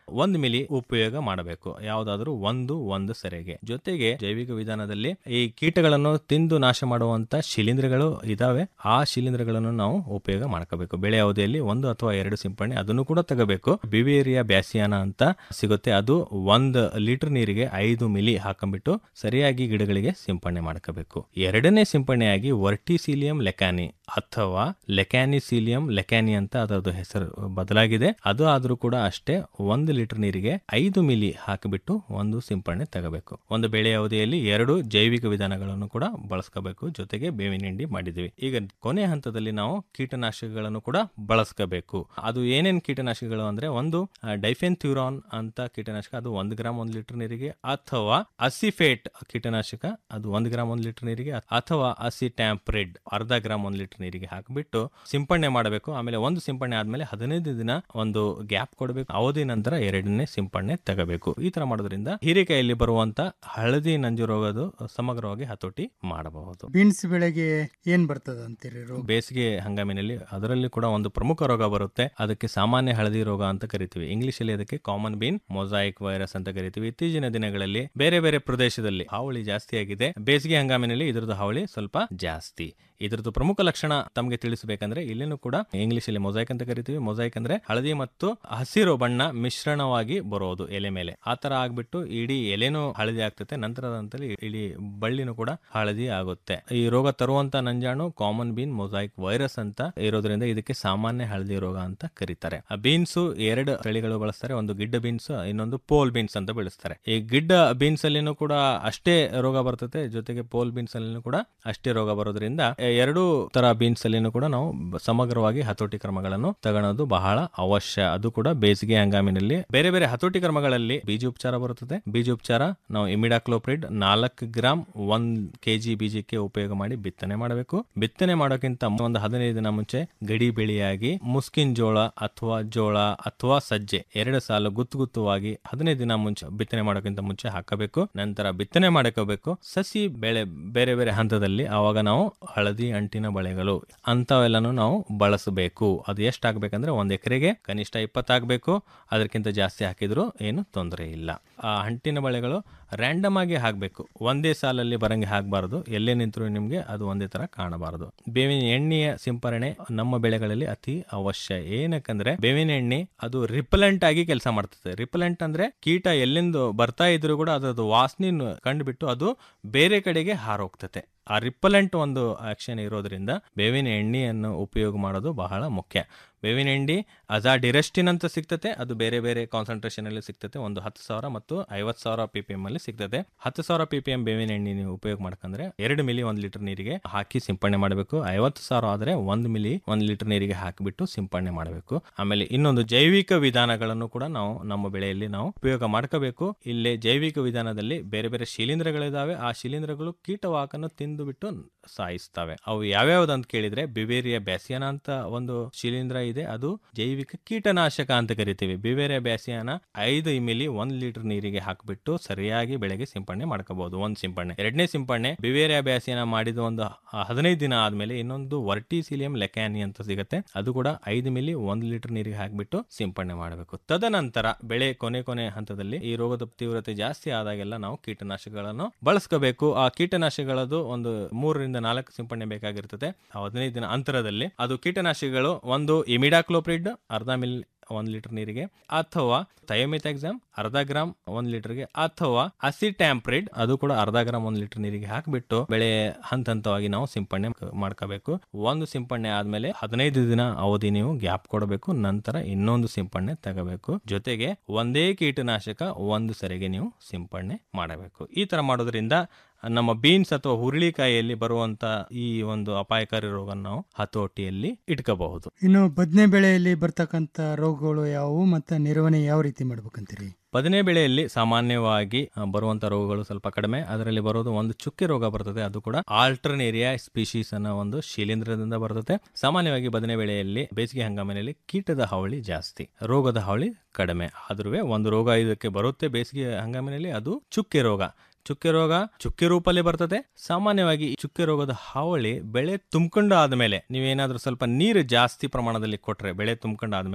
ಒಂದು ಮಿಲಿ ಉಪಯೋಗ ಮಾಡಬೇಕು ಯಾವುದಾದ್ರೂ ಒಂದು ಒಂದು ಸೆರೆಗೆ ಜೊತೆಗೆ ಜೈವಿಕ ವಿಧಾನದಲ್ಲಿ ಈ ಕೀಟಗಳನ್ನು ತಿಂದು ನಾಶ ಮಾಡುವಂತ ಶಿಲೀಂಧ್ರಗಳು ಇದಾವೆ ಆ ಶಿಲೀಂಧ್ರಗಳನ್ನು ನಾವು ಉಪಯೋಗ ಮಾಡ್ಕೋಬೇಕು ಬೆಳೆ ಅವಧಿಯಲ್ಲಿ ಒಂದು ಅಥವಾ ಎರಡು ಸಿಂಪಡಣೆ ಅದನ್ನು ಕೂಡ ತಗೋಬೇಕು ಬಿವೇರಿಯಾ ಬ್ಯಾಸಿಯಾನ ಅಂತ ಸಿಗುತ್ತೆ ಅದು ಒಂದು ಲೀಟರ್ ನೀರಿಗೆ ಐದು ಮಿಲಿ ಹಾಕೊಂಡ್ಬಿಟ್ಟು ಸರಿಯಾಗಿ ಗಿಡಗಳಿಗೆ ಸಿಂಪಡಣೆ ಮಾಡ್ಕೋಬೇಕು ಎರಡನೇ ಸಿಂಪಡಣೆಯಾಗಿ ವರ್ಟಿಸೀಲಿಯಂ ಲೆಕಾನಿ ಅಥವಾ ಲೆಕ್ಯಾನಿಸೀಲಿಯಂ ಲೆಕ್ಯಾನಿ ಅಂತ ಅದರದ್ದು ಹೆಸರು ಬದಲಾಗಿದೆ ಅದು ಆದ್ರೂ ಕೂಡ ಅಷ್ಟೇ ಒಂದು ಲೀಟರ್ ನೀರಿಗೆ ಐದು ಮಿಲಿ ಹಾಕಿಬಿಟ್ಟು ಒಂದು ಸಿಂಪಡಣೆ ತಗೋಬೇಕು ಒಂದು ಬೆಳೆ ಅವಧಿಯಲ್ಲಿ ಎರಡು ಜೈವಿಕ ವಿಧಾನಗಳನ್ನು ಕೂಡ ಬಳಸ್ಕೋಬೇಕು ಜೊತೆಗೆ ಬೇವಿನ ಹಿಂಡಿ ಮಾಡಿದ್ವಿ ಈಗ ಕೊನೆ ಹಂತದಲ್ಲಿ ನಾವು ಕೀಟನಾಶಕಗಳನ್ನು ಕೂಡ ಬಳಸ್ಕೋಬೇಕು ಅದು ಏನೇನ್ ಕೀಟನಾಶಕಗಳು ಅಂದ್ರೆ ಒಂದು ಡೈಫೆನ್ ಥ್ಯೂರಾನ್ ಅಂತ ಕೀಟನಾಶಕ ಅದು ಒಂದು ಗ್ರಾಮ್ ಒಂದು ಲೀಟರ್ ನೀರಿಗೆ ಅಥವಾ ಅಸಿಫೇಟ್ ಕೀಟನಾಶಕ ಅದು ಒಂದು ಗ್ರಾಮ್ ಒಂದು ಲೀಟರ್ ನೀರಿಗೆ ಅಥವಾ ಅಸಿಟ್ಯಾಂಪ್ರಿಡ್ ಅರ್ಧ ಗ್ರಾಮ್ ಒಂದು ಲೀಟರ್ ನೀರಿಗೆ ಹಾಕಿಬಿಟ್ಟು ಸಿಂಪಡಣೆ ಮಾಡಬೇಕು ಆಮೇಲೆ ಒಂದು ಸಿಂಪಡಣೆ ಆದ್ಮೇಲೆ ಹದಿನೈದು ದಿನ ಒಂದು ಗ್ಯಾಪ್ ಕೊಡಬೇಕು ಅವಧಿ ನಂತರ ಎರಡನೇ ಸಿಂಪಡಣೆ ತಗೋಬೇಕು ಈ ತರ ಮಾಡೋದ್ರಿಂದ ಹೀರೆಕಾಯಲ್ಲಿ ಬರುವಂತ ಹಳದಿ ನಂಜು ರೋಗದ ಸಮಗ್ರವಾಗಿ ಹತೋಟಿ ಮಾಡಬಹುದು ಬೀನ್ಸ್ ಬೆಳೆಗೆ ಏನ್ ಬರ್ತದ ಅಂತೀರಿ ರೋಗ ಬೇಸಿಗೆ ಹಂಗಾಮಿನಲ್ಲಿ ಅದರಲ್ಲಿ ಕೂಡ ಒಂದು ಪ್ರಮುಖ ರೋಗ ಬರುತ್ತೆ ಅದಕ್ಕೆ ಸಾಮಾನ್ಯ ಹಳದಿ ರೋಗ ಅಂತ ಕರಿತೀವಿ ಇಂಗ್ಲಿಷ್ ಅಲ್ಲಿ ಅದಕ್ಕೆ ಕಾಮನ್ ಬೀನ್ ಮೊಸಾಯಿಕ್ ವೈರಸ್ ಅಂತ ಕರಿತೀವಿ ಇತ್ತೀಚಿನ ದಿನಗಳಲ್ಲಿ ಬೇರೆ ಬೇರೆ ಪ್ರದೇಶದಲ್ಲಿ ಹಾವಳಿ ಜಾಸ್ತಿ ಆಗಿದೆ ಬೇಸಿಗೆ ಹಂಗಾಮಿನಲ್ಲಿ ಇದ್ರದ್ದು ಹಾವಳಿ ಸ್ವಲ್ಪ ಜಾಸ್ತಿ ಇದ್ರದ್ದು ಪ್ರಮುಖ ಲಕ್ಷಣ ತಮಗೆ ತಿಳಿಸಬೇಕಂದ್ರೆ ಇಲ್ಲಿನೂ ಕೂಡ ಇಂಗ್ಲಿಷ್ ಅಲ್ಲಿ ಮೊಸಾಯಿಕ್ ಅಂತ ಕರಿತೀವಿ ಮೊಸಾಯಿಕ್ ಅಂದ್ರೆ ಹಳದಿ ಮತ್ತು ಹಸಿರು ಬಣ್ಣ ಮಿಶ್ರಣವಾಗಿ ಬರೋದು ಎಲೆ ಮೇಲೆ ಆ ತರ ಆಗ್ಬಿಟ್ಟು ಇಡೀ ಎಲೆನೂ ಹಳದಿ ಆಗ್ತದೆ ನಂತರದಂತಲ್ಲಿ ಇಡೀ ಬಳ್ಳಿನೂ ಕೂಡ ಹಳದಿ ಆಗುತ್ತೆ ಈ ರೋಗ ತರುವಂತ ನಂಜಾಣು ಕಾಮನ್ ಬೀನ್ ಮೊಸಾಯಿಕ್ ವೈರಸ್ ಅಂತ ಇರೋದ್ರಿಂದ ಇದಕ್ಕೆ ಸಾಮಾನ್ಯ ಹಳದಿ ರೋಗ ಅಂತ ಕರೀತಾರೆ ಆ ಬೀನ್ಸ್ ಎರಡು ತಳಿಗಳು ಬಳಸ್ತಾರೆ ಒಂದು ಗಿಡ್ಡ ಬೀನ್ಸ್ ಇನ್ನೊಂದು ಪೋಲ್ ಬೀನ್ಸ್ ಅಂತ ಬೆಳೆಸ್ತಾರೆ ಈ ಗಿಡ್ಡ ಬೀನ್ಸ್ ಅಲ್ಲಿನೂ ಕೂಡ ಅಷ್ಟೇ ರೋಗ ಬರ್ತದೆ ಜೊತೆಗೆ ಪೋಲ್ ಬೀನ್ಸ್ ಅಲ್ಲಿನೂ ಕೂಡ ಅಷ್ಟೇ ರೋಗ ಬರೋದ್ರಿಂದ ಎರಡೂ ತರ ಬೀನ್ಸ್ ಅಲ್ಲಿನೂ ಕೂಡ ನಾವು ಸಮಗ್ರವಾಗಿ ಹತೋಟಿ ಕ್ರಮಗಳನ್ನು ತಗೊಳ್ಳೋದು ಬಹಳ ಅವಶ್ಯ ಅದು ಕೂಡ ಬೇಸಿಗೆ ಹಂಗಾಮಿನಲ್ಲಿ ಬೇರೆ ಬೇರೆ ಹತೋಟಿ ಕ್ರಮಗಳಲ್ಲಿ ಬೀಜೋಪಚಾರ ಬರುತ್ತದೆ ಬೀಜೋಪಚಾರ ನಾವು ಇಮಿಡಾಕ್ಲೋಪ್ರಿಡ್ ನಾಲ್ಕು ಗ್ರಾಮ್ ಒಂದ್ ಕೆಜಿ ಬೀಜಕ್ಕೆ ಉಪಯೋಗ ಮಾಡಿ ಬಿತ್ತನೆ ಮಾಡಬೇಕು ಬಿತ್ತನೆ ಮಾಡೋಕ್ಕಿಂತ ಒಂದು ಹದಿನೈದು ದಿನ ಮುಂಚೆ ಗಡಿ ಬೆಳೆಯಾಗಿ ಮುಸ್ಕಿನ್ ಜೋಳ ಅಥವಾ ಜೋಳ ಅಥವಾ ಸಜ್ಜೆ ಎರಡು ಸಾಲು ಗುತ್ತು ಗುತ್ತುವಾಗಿ ಹದಿನೈದು ದಿನ ಮುಂಚೆ ಬಿತ್ತನೆ ಮಾಡೋಕ್ಕಿಂತ ಮುಂಚೆ ಹಾಕಬೇಕು ನಂತರ ಬಿತ್ತನೆ ಮಾಡ್ಕೋಬೇಕು ಸಸಿ ಬೆಳೆ ಬೇರೆ ಬೇರೆ ಹಂತದಲ್ಲಿ ಆವಾಗ ನಾವು ಹಳದಿ ಅಂಟಿನ ಬಳೆಗಳು ಅಂತವೆಲ್ಲನೂ ನಾವು ಬಳಸಬೇಕು ಅದು ಎಷ್ಟು ಹಾಕ್ಬೇಕಂದ್ರೆ ಒಂದ್ ಎಕರೆಗೆ ಕನಿಷ್ಠ ಇಪ್ಪತ್ತಾಗಬೇಕು ಅದಕ್ಕಿಂತ ಜಾಸ್ತಿ ಹಾಕಿದ್ರು ಏನು ತೊಂದರೆ ಇಲ್ಲ ಆ ಅಂಟಿನ ಬಳೆಗಳು ರ್ಯಾಂಡಮ್ ಆಗಿ ಹಾಕಬೇಕು ಒಂದೇ ಸಾಲಲ್ಲಿ ಬರಂಗೆ ಹಾಕಬಾರದು ಎಲ್ಲೇ ನಿಂತರೂ ನಿಮಗೆ ಅದು ಒಂದೇ ತರ ಕಾಣಬಾರದು ಬೇವಿನ ಎಣ್ಣೆಯ ಸಿಂಪರಣೆ ನಮ್ಮ ಬೆಳೆಗಳಲ್ಲಿ ಅತಿ ಅವಶ್ಯ ಏನಕ್ಕಂದ್ರೆ ಬೇವಿನ ಎಣ್ಣೆ ಅದು ರಿಪಲೆಂಟ್ ಆಗಿ ಕೆಲಸ ಮಾಡ್ತದೆ ರಿಪಲೆಂಟ್ ಅಂದ್ರೆ ಕೀಟ ಎಲ್ಲಿಂದ ಬರ್ತಾ ಇದ್ರು ಕೂಡ ಅದರದ್ದು ವಾಸನೆ ಕಂಡುಬಿಟ್ಟು ಅದು ಬೇರೆ ಕಡೆಗೆ ಹಾರೋಗ್ತತೆ ಆ ರಿಪಲೆಂಟ್ ಒಂದು ಆಕ್ಷನ್ ಇರೋದ್ರಿಂದ ಬೇವಿನ ಎಣ್ಣೆಯನ್ನು ಉಪಯೋಗ ಮಾಡೋದು ಬಹಳ ಮುಖ್ಯ ಬೇವಿನ ಎಣ್ಣೆ ಅಜಾಡಿರೆಸ್ಟಿನ್ ಅಂತ ಸಿಗ್ತತೆ ಅದು ಬೇರೆ ಬೇರೆ ಕಾನ್ಸಂಟ್ರೇಷನ್ ಅಲ್ಲಿ ಸಿಗ್ತತೆ ಒಂದು ಹತ್ತು ಸಾವಿರ ಮತ್ತು ಐವತ್ತು ಸಾವಿರ ಪಿ ಪಿ ಎಂ ಅಲ್ಲಿ ಸಿಗ್ತದೆ ಹತ್ತು ಸಾವಿರ ಪಿ ಪಿ ಎಂ ಬೇವಿನ ಎಣ್ಣೆ ನೀವು ಉಪಯೋಗ ಮಾಡ್ಕಂದ್ರೆ ಎರಡು ಮಿಲಿ ಒಂದು ಲೀಟರ್ ನೀರಿಗೆ ಹಾಕಿ ಸಿಂಪಡಣೆ ಮಾಡಬೇಕು ಐವತ್ತು ಸಾವಿರ ಆದ್ರೆ ಒಂದು ಮಿಲಿ ಒಂದು ಲೀಟರ್ ನೀರಿಗೆ ಹಾಕಿಬಿಟ್ಟು ಸಿಂಪಡಣೆ ಮಾಡಬೇಕು ಆಮೇಲೆ ಇನ್ನೊಂದು ಜೈವಿಕ ವಿಧಾನಗಳನ್ನು ಕೂಡ ನಾವು ನಮ್ಮ ಬೆಳೆಯಲ್ಲಿ ನಾವು ಉಪಯೋಗ ಮಾಡ್ಕೋಬೇಕು ಇಲ್ಲೇ ಜೈವಿಕ ವಿಧಾನದಲ್ಲಿ ಬೇರೆ ಬೇರೆ ಶಿಲೀಂಧ್ರಗಳಿದಾವೆ ಆ ಶಿಲೀಂಧ್ರಗಳು ಕೀಟವಾಕನ್ನು ತಿಂದು ಬಿಟ್ಟು ಸಾಯಿಸ್ತವೆ ಅವು ಯಾವ್ಯಾವ್ದು ಅಂತ ಕೇಳಿದ್ರೆ ಬಿವೇರಿಯಾ ಬ್ಯಾಸಿಯಾನ ಅಂತ ಒಂದು ಶಿಲೀಂಧ್ರ ಇದೆ ಅದು ಜೈವಿಕ ಕೀಟನಾಶಕ ಅಂತ ಕರಿತೀವಿ ಬಿವೇರಿಯಾ ಬ್ಯಾಸಿಯಾನ ಐದು ಇಮಿಲಿ ಒಂದ್ ಲೀಟರ್ ನೀರಿಗೆ ಹಾಕಿಬಿಟ್ಟು ಸರಿಯಾಗಿ ಬೆಳೆಗೆ ಸಿಂಪಡಣೆ ಮಾಡ್ಕೋಬಹುದು ಒಂದ್ ಸಿಂಪಡಣೆ ಎರಡನೇ ಸಿಂಪಡಣೆ ಬಿವೇರಿಯಾ ಬ್ಯಾಸಿಯಾನ ಮಾಡಿದ ಒಂದು ಹದಿನೈದು ದಿನ ಆದ್ಮೇಲೆ ಇನ್ನೊಂದು ವರ್ಟಿಸಿಲಿಯಂ ಲೆಕ್ಯಾನಿ ಅಂತ ಸಿಗುತ್ತೆ ಅದು ಕೂಡ ಐದು ಮಿಲಿ ಒಂದ್ ಲೀಟರ್ ನೀರಿಗೆ ಹಾಕಿಬಿಟ್ಟು ಸಿಂಪಡಣೆ ಮಾಡಬೇಕು ತದನಂತರ ಬೆಳೆ ಕೊನೆ ಕೊನೆ ಹಂತದಲ್ಲಿ ಈ ರೋಗದ ತೀವ್ರತೆ ಜಾಸ್ತಿ ಆದಾಗೆಲ್ಲ ನಾವು ಕೀಟನಾಶಕಗಳನ್ನು ಬಳಸ್ಕೋಬೇಕು ಆ ಕೀಟನಾಶಕಗಳದು ಒಂದು ಮೂರರಿಂದ ನಾಲ್ಕು ಸಿಂಪಡಣೆ ಬೇಕಾಗಿರ್ತದೆ ಹದಿನೈದು ದಿನ ಅಂತರದಲ್ಲಿ ಅದು ಕೀಟನಾಶಕಗಳು ಒಂದು ಇಮಿಡಾಕ್ಲೋಪ್ರಿಡ್ ಅರ್ಧ ಮಿಲ್ ಒಂದ್ ಲೀಟರ್ ನೀರಿಗೆ ಅಥವಾ ಥಯೋಮಿಥಾಕ್ಸಾಮ್ ಅರ್ಧ ಗ್ರಾಮ್ ಒಂದ್ ಲೀಟರ್ಗೆ ಅಥವಾ ಅಸಿಟ್ಯಾಂಪ್ರಿಡ್ ಅದು ಕೂಡ ಅರ್ಧ ಗ್ರಾಮ್ ಒಂದ್ ಲೀಟರ್ ನೀರಿಗೆ ಹಾಕಿಬಿಟ್ಟು ಬೆಳೆ ಹಂತ ಹಂತವಾಗಿ ನಾವು ಸಿಂಪಡಣೆ ಮಾಡ್ಕೋಬೇಕು ಒಂದು ಸಿಂಪಡಣೆ ಆದ್ಮೇಲೆ ಹದಿನೈದು ದಿನ ಅವಧಿ ನೀವು ಗ್ಯಾಪ್ ಕೊಡಬೇಕು ನಂತರ ಇನ್ನೊಂದು ಸಿಂಪಡಣೆ ತಗೋಬೇಕು ಜೊತೆಗೆ ಒಂದೇ ಕೀಟನಾಶಕ ಒಂದು ಸರಿಗೆ ನೀವು ಸಿಂಪಡಣೆ ಮಾಡಬೇಕು ಈ ತರ ಮಾಡೋದ್ರಿಂದ ನಮ್ಮ ಬೀನ್ಸ್ ಅಥವಾ ಹುರುಳಿಕಾಯಿಯಲ್ಲಿ ಬರುವಂತ ಈ ಒಂದು ಅಪಾಯಕಾರಿ ರೋಗ ನಾವು ಹತೋಟಿಯಲ್ಲಿ ಇಟ್ಕೋಬಹುದು ಇನ್ನು ಬದನೆ ಬೆಳೆಯಲ್ಲಿ ಬರ್ತಕ್ಕಂಥ ರೋಗಗಳು ಯಾವುವು ಮತ್ತು ನಿರ್ವಹಣೆ ಯಾವ ರೀತಿ ಮಾಡ್ಬೇಕಂತೀರಿ ಬದನೆ ಬೆಳೆಯಲ್ಲಿ ಸಾಮಾನ್ಯವಾಗಿ ಆ, ಬರುವಂತ ರೋಗಗಳು ಸ್ವಲ್ಪ ಕಡಿಮೆ ಅದರಲ್ಲಿ ಬರೋದು ಒಂದು ಚುಕ್ಕೆ ರೋಗ ಬರ್ತದೆ ಅದು ಕೂಡ ಆಲ್ಟರ್ನೇರಿಯಾ ಸ್ಪೀಶೀಸ್ ಅನ್ನೋ ಒಂದು ಶಿಲೀಂಧ್ರದಿಂದ ಬರ್ತದೆ ಸಾಮಾನ್ಯವಾಗಿ ಬದನೆ ಬೆಳೆಯಲ್ಲಿ ಬೇಸಿಗೆ ಹಂಗಾಮಿನಲ್ಲಿ ಕೀಟದ ಹಾವಳಿ ಜಾಸ್ತಿ ರೋಗದ ಹಾವಳಿ ಕಡಿಮೆ ಆದ್ರೂ ಒಂದು ರೋಗ ಇದಕ್ಕೆ ಬರುತ್ತೆ ಬೇಸಿಗೆ ಹಂಗಾಮಿನಲ್ಲಿ ಅದು ಚುಕ್ಕೆ ರೋಗ ಚುಕ್ಕೆ ರೋಗ ಚುಕ್ಕೆ ರೂಪಲ್ಲಿ ಬರ್ತದೆ ಸಾಮಾನ್ಯವಾಗಿ ಈ ಚುಕ್ಕೆ ರೋಗದ ಹಾವಳಿ ಬೆಳೆ ತುಂಬಿಕೊಂಡು ಆದ್ಮೇಲೆ ನೀವೇನಾದ್ರೂ ಸ್ವಲ್ಪ ನೀರು ಜಾಸ್ತಿ ಪ್ರಮಾಣದಲ್ಲಿ ಕೊಟ್ರೆ ಬೆಳೆ ತುಂಬಿಕೊಂಡು ಆದ್ಮೇಲೆ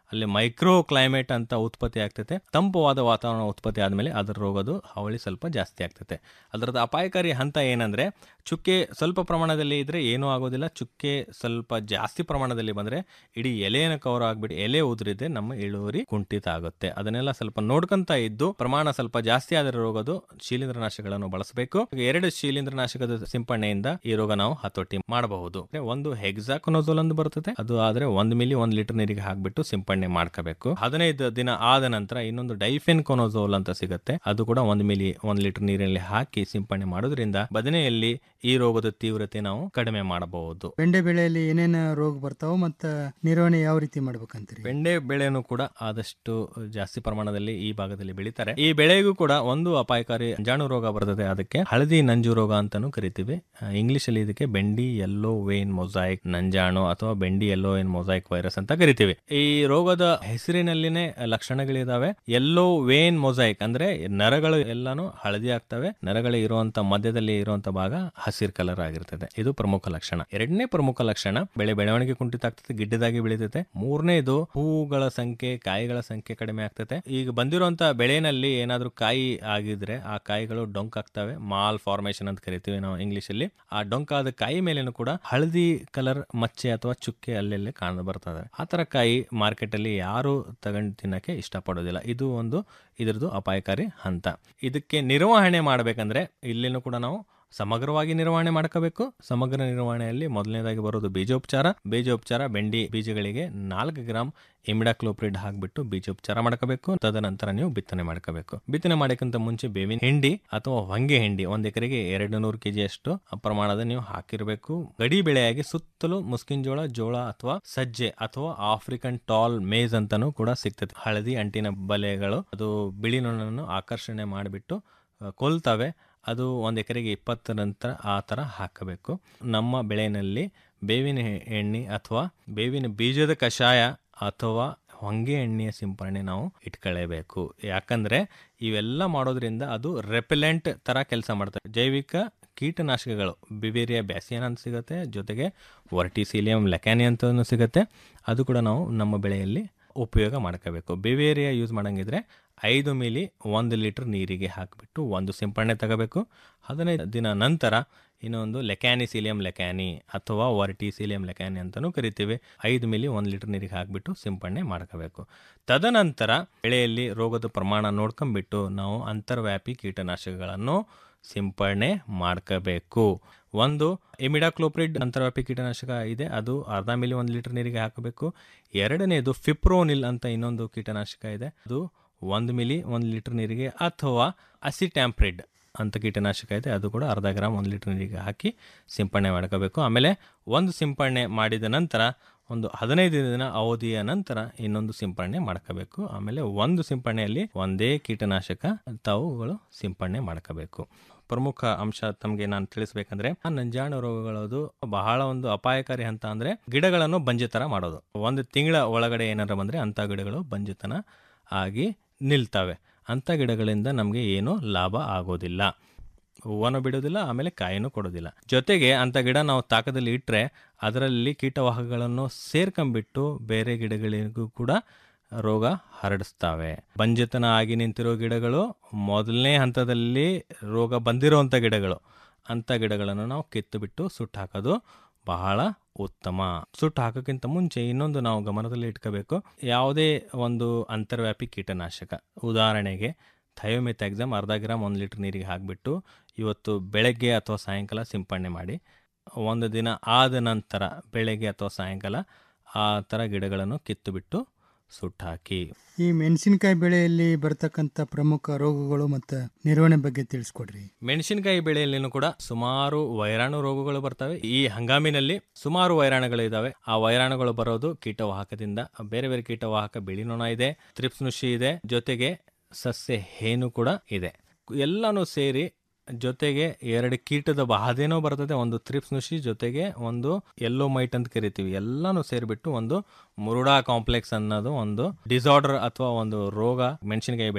ಅಲ್ಲಿ ಮೈಕ್ರೋ ಕ್ಲೈಮೇಟ್ ಅಂತ ಉತ್ಪತ್ತಿ ಆಗ್ತೈತೆ ತಂಪವಾದ ವಾತಾವರಣ ಉತ್ಪತ್ತಿ ಆದಮೇಲೆ ಅದರ ರೋಗದು ಹಾವಳಿ ಸ್ವಲ್ಪ ಜಾಸ್ತಿ ಆಗ್ತೈತೆ ಅದರದ್ದು ಅಪಾಯಕಾರಿ ಹಂತ ಏನಂದರೆ ಚುಕ್ಕೆ ಸ್ವಲ್ಪ ಪ್ರಮಾಣದಲ್ಲಿ ಇದ್ದರೆ ಏನೂ ಆಗೋದಿಲ್ಲ ಚುಕ್ಕೆ ಸ್ವಲ್ಪ ಜಾಸ್ತಿ ಪ್ರಮಾಣದಲ್ಲಿ ಬಂದರೆ ಇಡೀ ಎಲೆಯನ್ನು ಕವರ್ ಆಗಿಬಿಟ್ಟು ಎಲೆ ಉದುರಿದ್ರೆ ನಮ್ಮ ಇಳುವರಿ ಕುಂಠಿತ ಆಗುತ್ತೆ ಅದನ್ನೆಲ್ಲ ಸ್ವಲ್ಪ ನೋಡ್ಕೊಂತ ಇದ್ದು ಪ್ರಮಾಣ ಸ್ವಲ್ಪ ಜಾಸ್ತಿ ಆದರೆ ರೋಗದು ಶಿಲೀಂಧ್ರನಾಶಕಗಳನ್ನು ಬಳಸಬೇಕು ಎರಡು ಶಿಲೀಂಧ್ರನಾಶಕದ ಸಿಂಪಡಣೆಯಿಂದ ಈ ರೋಗ ನಾವು ಹತೋಟಿ ಮಾಡಬಹುದು ಒಂದು ಹೆಕ್ಸಾಕೊನೋಜೋಲ್ ಅಂತ ಬರ್ತದೆ ಅದು ಆದ್ರೆ ಒಂದ್ ಮಿಲಿ ಒಂದ್ ಲೀಟರ್ ನೀರಿಗೆ ಹಾಕ್ಬಿಟ್ಟು ಸಿಂಪಡಣೆ ಮಾಡ್ಕೋಬೇಕು ಹದಿನೈದು ದಿನ ಆದ ನಂತರ ಇನ್ನೊಂದು ಡೈಫೆನ್ ಕೊನೋಜೋಲ್ ಅಂತ ಸಿಗುತ್ತೆ ಅದು ಕೂಡ ಒಂದ್ ಮಿಲಿ ಒಂದ್ ಲೀಟರ್ ನೀರಲ್ಲಿ ಹಾಕಿ ಸಿಂಪಡಣೆ ಮಾಡೋದ್ರಿಂದ ಬದನೆಯಲ್ಲಿ ಈ ರೋಗದ ತೀವ್ರತೆ ನಾವು ಕಡಿಮೆ ಮಾಡಬಹುದು ಬೆಂಡೆ ಬೆಳೆಯಲ್ಲಿ ಏನೇನು ರೋಗ ಬರ್ತಾವ ಮತ್ತು ನಿರ್ವಹಣೆ ಯಾವ ರೀತಿ ಮಾಡ್ಬೇಕಂತೀರಿ ಬೆಂಡೆ ಬೆಳೆನೂ ಕೂಡ ಆದಷ್ಟು ಜಾಸ್ತಿ ಪ್ರಮಾಣದಲ್ಲಿ ಈ ಭಾಗದಲ್ಲಿ ಬೆಳೀತಾರೆ ಈ ಬೆಳೆಗೂ ಕೂಡ ಒಂದು ಅಪಾಯಕಾರಿ ಅಂಜಾಣು ರೋಗ ಬರ್ತದೆ ಅದಕ್ಕೆ ಹಳದಿ ನಂಜು ರೋಗ ಅಂತಾನು ಕರಿತೀವಿ ಇಂಗ್ಲಿಷ್ ಅಲ್ಲಿ ಇದಕ್ಕೆ ಬೆಂಡಿ ಯೆಲ್ಲೋ ವೇನ್ ಮೊಸೈಕ್ ನಂಜಾಣು ಅಥವಾ ಬೆಂಡಿ ಯೆಲ್ಲೋ ವೇನ್ ಮೊಸೈಕ್ ವೈರಸ್ ಅಂತ ಕರಿತೀವಿ ಈ ರೋಗದ ಹೆಸರಿನಲ್ಲಿನೇ ಲಕ್ಷಣಗಳಿದಾವೆ ಯೆಲ್ಲೋ ವೇನ್ ಮೊಸೈಕ್ ಅಂದ್ರೆ ನರಗಳು ಎಲ್ಲಾನು ಹಳದಿ ಆಗ್ತವೆ ನರಗಳು ಇರುವಂತ ಮಧ್ಯದಲ್ಲಿ ಇರುವಂತ ಭಾಗ ಹಸಿರು ಕಲರ್ ಆಗಿರ್ತದೆ ಇದು ಪ್ರಮುಖ ಲಕ್ಷಣ ಎರಡನೇ ಪ್ರಮುಖ ಲಕ್ಷಣ ಬೆಳೆ ಬೆಳವಣಿಗೆ ಕುಂಠಿತ ಆಗ್ತದೆ ಗಿಡ್ಡದಾಗಿ ಬೆಳೀತೈತೆ ಮೂರನೇದು ಹೂಗಳ ಸಂಖ್ಯೆ ಕಾಯಿಗಳ ಸಂಖ್ಯೆ ಕಡಿಮೆ ಆಗ್ತದೆ ಈಗ ಬಂದಿರುವಂತ ಬೆಳೆನಲ್ಲಿ ಏನಾದ್ರೂ ಕಾಯಿ ಆಗಿದ್ರೆ ಆ ಕಾಯಿಗಳು ಡೊಂಕ್ ಆಗ್ತವೆ ಮಾಲ್ ಫಾರ್ಮೇಶನ್ ಅಂತ ಕರಿತೀವಿ ನಾವು ಇಂಗ್ಲಿಷ್ ಅಲ್ಲಿ ಆ ಡೊಂಕಾದ ಕಾಯಿ ಮೇಲೇನು ಕೂಡ ಹಳದಿ ಕಲರ್ ಮಚ್ಚೆ ಅಥವಾ ಚುಕ್ಕೆ ಅಲ್ಲೆಲ್ಲೇ ಕಾಣ ಬರ್ತದೆ ಆ ತರ ಕಾಯಿ ಮಾರ್ಕೆಟ್ ಅಲ್ಲಿ ಯಾರು ತಗೊಂಡು ತಿನ್ನಕ್ಕೆ ಇಷ್ಟಪಡೋದಿಲ್ಲ ಇದು ಒಂದು ಇದರದ್ದು ಅಪಾಯಕಾರಿ ಹಂತ ಇದಕ್ಕೆ ನಿರ್ವಹಣೆ ಮಾಡಬೇಕಂದ್ರೆ ಇಲ್ಲಿನೂ ಕೂಡ ನಾವು ಸಮಗ್ರವಾಗಿ ನಿರ್ವಹಣೆ ಮಾಡ್ಕೋಬೇಕು ಸಮಗ್ರ ನಿರ್ವಹಣೆಯಲ್ಲಿ ಮೊದಲನೇದಾಗಿ ಬರೋದು ಬೀಜೋಪಚಾರ ಬೀಜೋಪಚಾರ ಬೆಂಡಿ ಬೀಜಗಳಿಗೆ ನಾಲ್ಕು ಗ್ರಾಮ್ ಇಮಿಡಾಕ್ಲೋಪ್ರಿಡ್ ಹಾಕ್ಬಿಟ್ಟು ಬೀಜೋಪಚಾರ ಮಾಡ್ಕೋಬೇಕು ತದನಂತರ ನೀವು ಬಿತ್ತನೆ ಮಾಡ್ಕೋಬೇಕು ಬಿತ್ತನೆ ಮಾಡೋಕ್ಕಿಂತ ಮುಂಚೆ ಬೇವಿನ ಹಿಂಡಿ ಅಥವಾ ಹೊಂಗೆ ಹಿಂಡಿ ಒಂದ್ ಎಕರೆಗೆ ಎರಡು ನೂರು ಕೆಜಿ ಅಷ್ಟು ಪ್ರಮಾಣದ ನೀವು ಹಾಕಿರಬೇಕು ಗಡಿ ಬೆಳೆಯಾಗಿ ಸುತ್ತಲೂ ಮುಸ್ಕಿನ್ ಜೋಳ ಜೋಳ ಅಥವಾ ಸಜ್ಜೆ ಅಥವಾ ಆಫ್ರಿಕನ್ ಟಾಲ್ ಮೇಜ್ ಅಂತಾನೂ ಕೂಡ ಸಿಗ್ತದೆ ಹಳದಿ ಅಂಟಿನ ಬಲೆಗಳು ಅದು ಬಿಳಿ ನೊಣವನ್ನು ಆಕರ್ಷಣೆ ಮಾಡಿಬಿಟ್ಟು ಕೊಲ್ತವೆ ಅದು ಒಂದು ಎಕರೆಗೆ ಇಪ್ಪತ್ತರ ನಂತರ ಆ ಥರ ಹಾಕಬೇಕು ನಮ್ಮ ಬೆಳೆಯಲ್ಲಿ ಬೇವಿನ ಎಣ್ಣೆ ಅಥವಾ ಬೇವಿನ ಬೀಜದ ಕಷಾಯ ಅಥವಾ ಹೊಂಗೆ ಎಣ್ಣೆಯ ಸಿಂಪರಣೆ ನಾವು ಇಟ್ಕೊಳ್ಳೇಬೇಕು ಯಾಕಂದ್ರೆ ಇವೆಲ್ಲ ಮಾಡೋದ್ರಿಂದ ಅದು ರೆಪೆಲೆಂಟ್ ತರ ಕೆಲಸ ಮಾಡ್ತವೆ ಜೈವಿಕ ಕೀಟನಾಶಕಗಳು ಬಿಬೇರಿಯಾ ಬ್ಯಾಸಿಯನ್ ಅಂತ ಸಿಗುತ್ತೆ ಜೊತೆಗೆ ವರ್ಟಿಸಿಲಿಯಂ ಲೆಕ್ಯಾನಿ ಅಂತ ಸಿಗುತ್ತೆ ಅದು ಕೂಡ ನಾವು ನಮ್ಮ ಬೆಳೆಯಲ್ಲಿ ಉಪಯೋಗ ಮಾಡ್ಕೋಬೇಕು ಬಿವೇರಿಯಾ ಯೂಸ್ ಮಾಡಂಗಿದ್ರೆ ಐದು ಮಿಲಿ ಒಂದು ಲೀಟರ್ ನೀರಿಗೆ ಹಾಕಿಬಿಟ್ಟು ಒಂದು ಸಿಂಪರಣೆ ತಗೋಬೇಕು ಹದಿನೈದು ದಿನ ನಂತರ ಇನ್ನೊಂದು ಲೆಕ್ಯಾನಿಸಿಲಿಯಂ ಲೆಕ್ಯಾನಿ ಅಥವಾ ವರ್ಟಿಸಿಲಿಯಂ ಲೆಕ್ಯಾನಿ ಅಂತಲೂ ಕರಿತೀವಿ ಐದು ಮಿಲಿ ಒಂದು ಲೀಟರ್ ನೀರಿಗೆ ಹಾಕಿಬಿಟ್ಟು ಸಿಂಪರಣೆ ಮಾಡ್ಕೋಬೇಕು ತದನಂತರ ಬೆಳೆಯಲ್ಲಿ ರೋಗದ ಪ್ರಮಾಣ ನೋಡ್ಕೊಂಬಿಟ್ಟು ನಾವು ಅಂತರ್ವ್ಯಾಪಿ ಕೀಟನಾಶಕಗಳನ್ನು ಸಿಂಪರಣೆ ಮಾಡ್ಕೋಬೇಕು ಒಂದು ಇಮಿಡಾಕ್ಲೋಪ್ರಿಡ್ ಅಂತರ್ವ್ಯಾಪಿ ಕೀಟನಾಶಕ ಇದೆ ಅದು ಅರ್ಧ ಮಿಲಿ ಒಂದು ಲೀಟರ್ ನೀರಿಗೆ ಹಾಕಬೇಕು ಎರಡನೇದು ಫಿಪ್ರೋನಿಲ್ ಅಂತ ಇನ್ನೊಂದು ಕೀಟನಾಶಕ ಇದೆ ಅದು ಒಂದು ಮಿಲಿ ಒಂದು ಲೀಟರ್ ನೀರಿಗೆ ಅಥವಾ ಅಸಿಟ್ಯಾಂಪ್ರಿಡ್ ಅಂತ ಕೀಟನಾಶಕ ಇದೆ ಅದು ಕೂಡ ಅರ್ಧ ಗ್ರಾಮ್ ಒಂದು ಲೀಟರ್ ನೀರಿಗೆ ಹಾಕಿ ಸಿಂಪಡಣೆ ಮಾಡ್ಕೋಬೇಕು ಆಮೇಲೆ ಒಂದು ಸಿಂಪಡಣೆ ಮಾಡಿದ ನಂತರ ಒಂದು ಹದಿನೈದು ದಿನ ಅವಧಿಯ ನಂತರ ಇನ್ನೊಂದು ಸಿಂಪಡಣೆ ಮಾಡ್ಕೋಬೇಕು ಆಮೇಲೆ ಒಂದು ಸಿಂಪಡಣೆಯಲ್ಲಿ ಒಂದೇ ಕೀಟನಾಶಕ ತಾವುಗಳು ಸಿಂಪಡಣೆ ಮಾಡ್ಕೋಬೇಕು ಪ್ರಮುಖ ಅಂಶ ತಮಗೆ ನಾನು ತಿಳಿಸ್ಬೇಕಂದ್ರೆ ಆ ನಂಜಾಣು ರೋಗಗಳದು ಬಹಳ ಒಂದು ಅಪಾಯಕಾರಿ ಹಂತ ಅಂದ್ರೆ ಗಿಡಗಳನ್ನು ಬಂಜೆತರ ಮಾಡೋದು ಒಂದು ತಿಂಗಳ ಒಳಗಡೆ ಏನಾರ ಬಂದ್ರೆ ಅಂತ ಗಿಡಗಳು ಬಂಜೆತನ ಆಗಿ ನಿಲ್ತವೆ ಅಂಥ ಗಿಡಗಳಿಂದ ನಮಗೆ ಏನೂ ಲಾಭ ಆಗೋದಿಲ್ಲ ಹೂವನ್ನು ಬಿಡೋದಿಲ್ಲ ಆಮೇಲೆ ಕಾಯಿನೂ ಕೊಡೋದಿಲ್ಲ ಜೊತೆಗೆ ಅಂಥ ಗಿಡ ನಾವು ತಾಕದಲ್ಲಿ ಇಟ್ಟರೆ ಅದರಲ್ಲಿ ಕೀಟವಾಹಕಗಳನ್ನು ಸೇರ್ಕೊಂಬಿಟ್ಟು ಬೇರೆ ಗಿಡಗಳಿಗೂ ಕೂಡ ರೋಗ ಹರಡಿಸ್ತವೆ ಬಂಜೆತನ ಆಗಿ ನಿಂತಿರೋ ಗಿಡಗಳು ಮೊದಲನೇ ಹಂತದಲ್ಲಿ ರೋಗ ಬಂದಿರೋವಂಥ ಗಿಡಗಳು ಅಂಥ ಗಿಡಗಳನ್ನು ನಾವು ಕಿತ್ತು ಬಿಟ್ಟು ಸುಟ್ಟು ಹಾಕೋದು ಬಹಳ ಉತ್ತಮ ಸುಟ್ಟು ಹಾಕೋಕ್ಕಿಂತ ಮುಂಚೆ ಇನ್ನೊಂದು ನಾವು ಗಮನದಲ್ಲಿ ಇಟ್ಕೋಬೇಕು ಯಾವುದೇ ಒಂದು ಅಂತರ್ವ್ಯಾಪಿ ಕೀಟನಾಶಕ ಉದಾಹರಣೆಗೆ ಥಯೋಮೆಥಾಕ್ಸಮ್ ಅರ್ಧ ಗ್ರಾಮ್ ಒಂದು ಲೀಟರ್ ನೀರಿಗೆ ಹಾಕಿಬಿಟ್ಟು ಇವತ್ತು ಬೆಳಗ್ಗೆ ಅಥವಾ ಸಾಯಂಕಾಲ ಸಿಂಪಡಣೆ ಮಾಡಿ ಒಂದು ದಿನ ಆದ ನಂತರ ಬೆಳಗ್ಗೆ ಅಥವಾ ಸಾಯಂಕಾಲ ಆ ಥರ ಗಿಡಗಳನ್ನು ಕಿತ್ತು ಬಿಟ್ಟು ಸುಟ್ಟಾಕಿ ಈ ಮೆಣಸಿನಕಾಯಿ ಬೆಳೆಯಲ್ಲಿ ಬರ್ತಕ್ಕಂಥ ಪ್ರಮುಖ ರೋಗಗಳು ಮತ್ತು ನಿರ್ವಹಣೆ ಬಗ್ಗೆ ತಿಳಿಸ್ಕೊಡ್ರಿ ಮೆಣಸಿನಕಾಯಿ ಬೆಳೆಯಲ್ಲಿನೂ ಕೂಡ ಸುಮಾರು ವೈರಾಣು ರೋಗಗಳು ಬರ್ತವೆ ಈ ಹಂಗಾಮಿನಲ್ಲಿ ಸುಮಾರು ವೈರಾಣುಗಳು ಇದಾವೆ ಆ ವೈರಾಣುಗಳು ಬರೋದು ಕೀಟವಾಹಕದಿಂದ ಬೇರೆ ಬೇರೆ ಕೀಟವಾಹಕ ಬಿಳಿ ನೊಣ ಇದೆ ತ್ರಿಪ್ಸ್ ನುಷಿ ಇದೆ ಜೊತೆಗೆ ಸಸ್ಯ ಹೇನು ಕೂಡ ಇದೆ ಎಲ್ಲಾನು ಸೇರಿ ಜೊತೆಗೆ ಎರಡು ಕೀಟದ ಬಾಧೆನೂ ಬರ್ತದೆ ಒಂದು ತ್ರಿಪ್ಸ್ ನುಷಿ ಜೊತೆಗೆ ಒಂದು ಎಲ್ಲೋ ಮೈಟ್ ಅಂತ ಕರಿತೀವಿ ಎಲ್ಲಾನು ಸೇರಿಬಿಟ್ಟು ಒಂದು ಮುರುಡಾ ಕಾಂಪ್ಲೆಕ್ಸ್ ಅನ್ನೋದು ಒಂದು ಡಿಸಾರ್ಡರ್ ಅಥವಾ ಒಂದು ರೋಗ ಮೆಣಸಿನಕಾಯಿ ಬೆಳೆಗೆ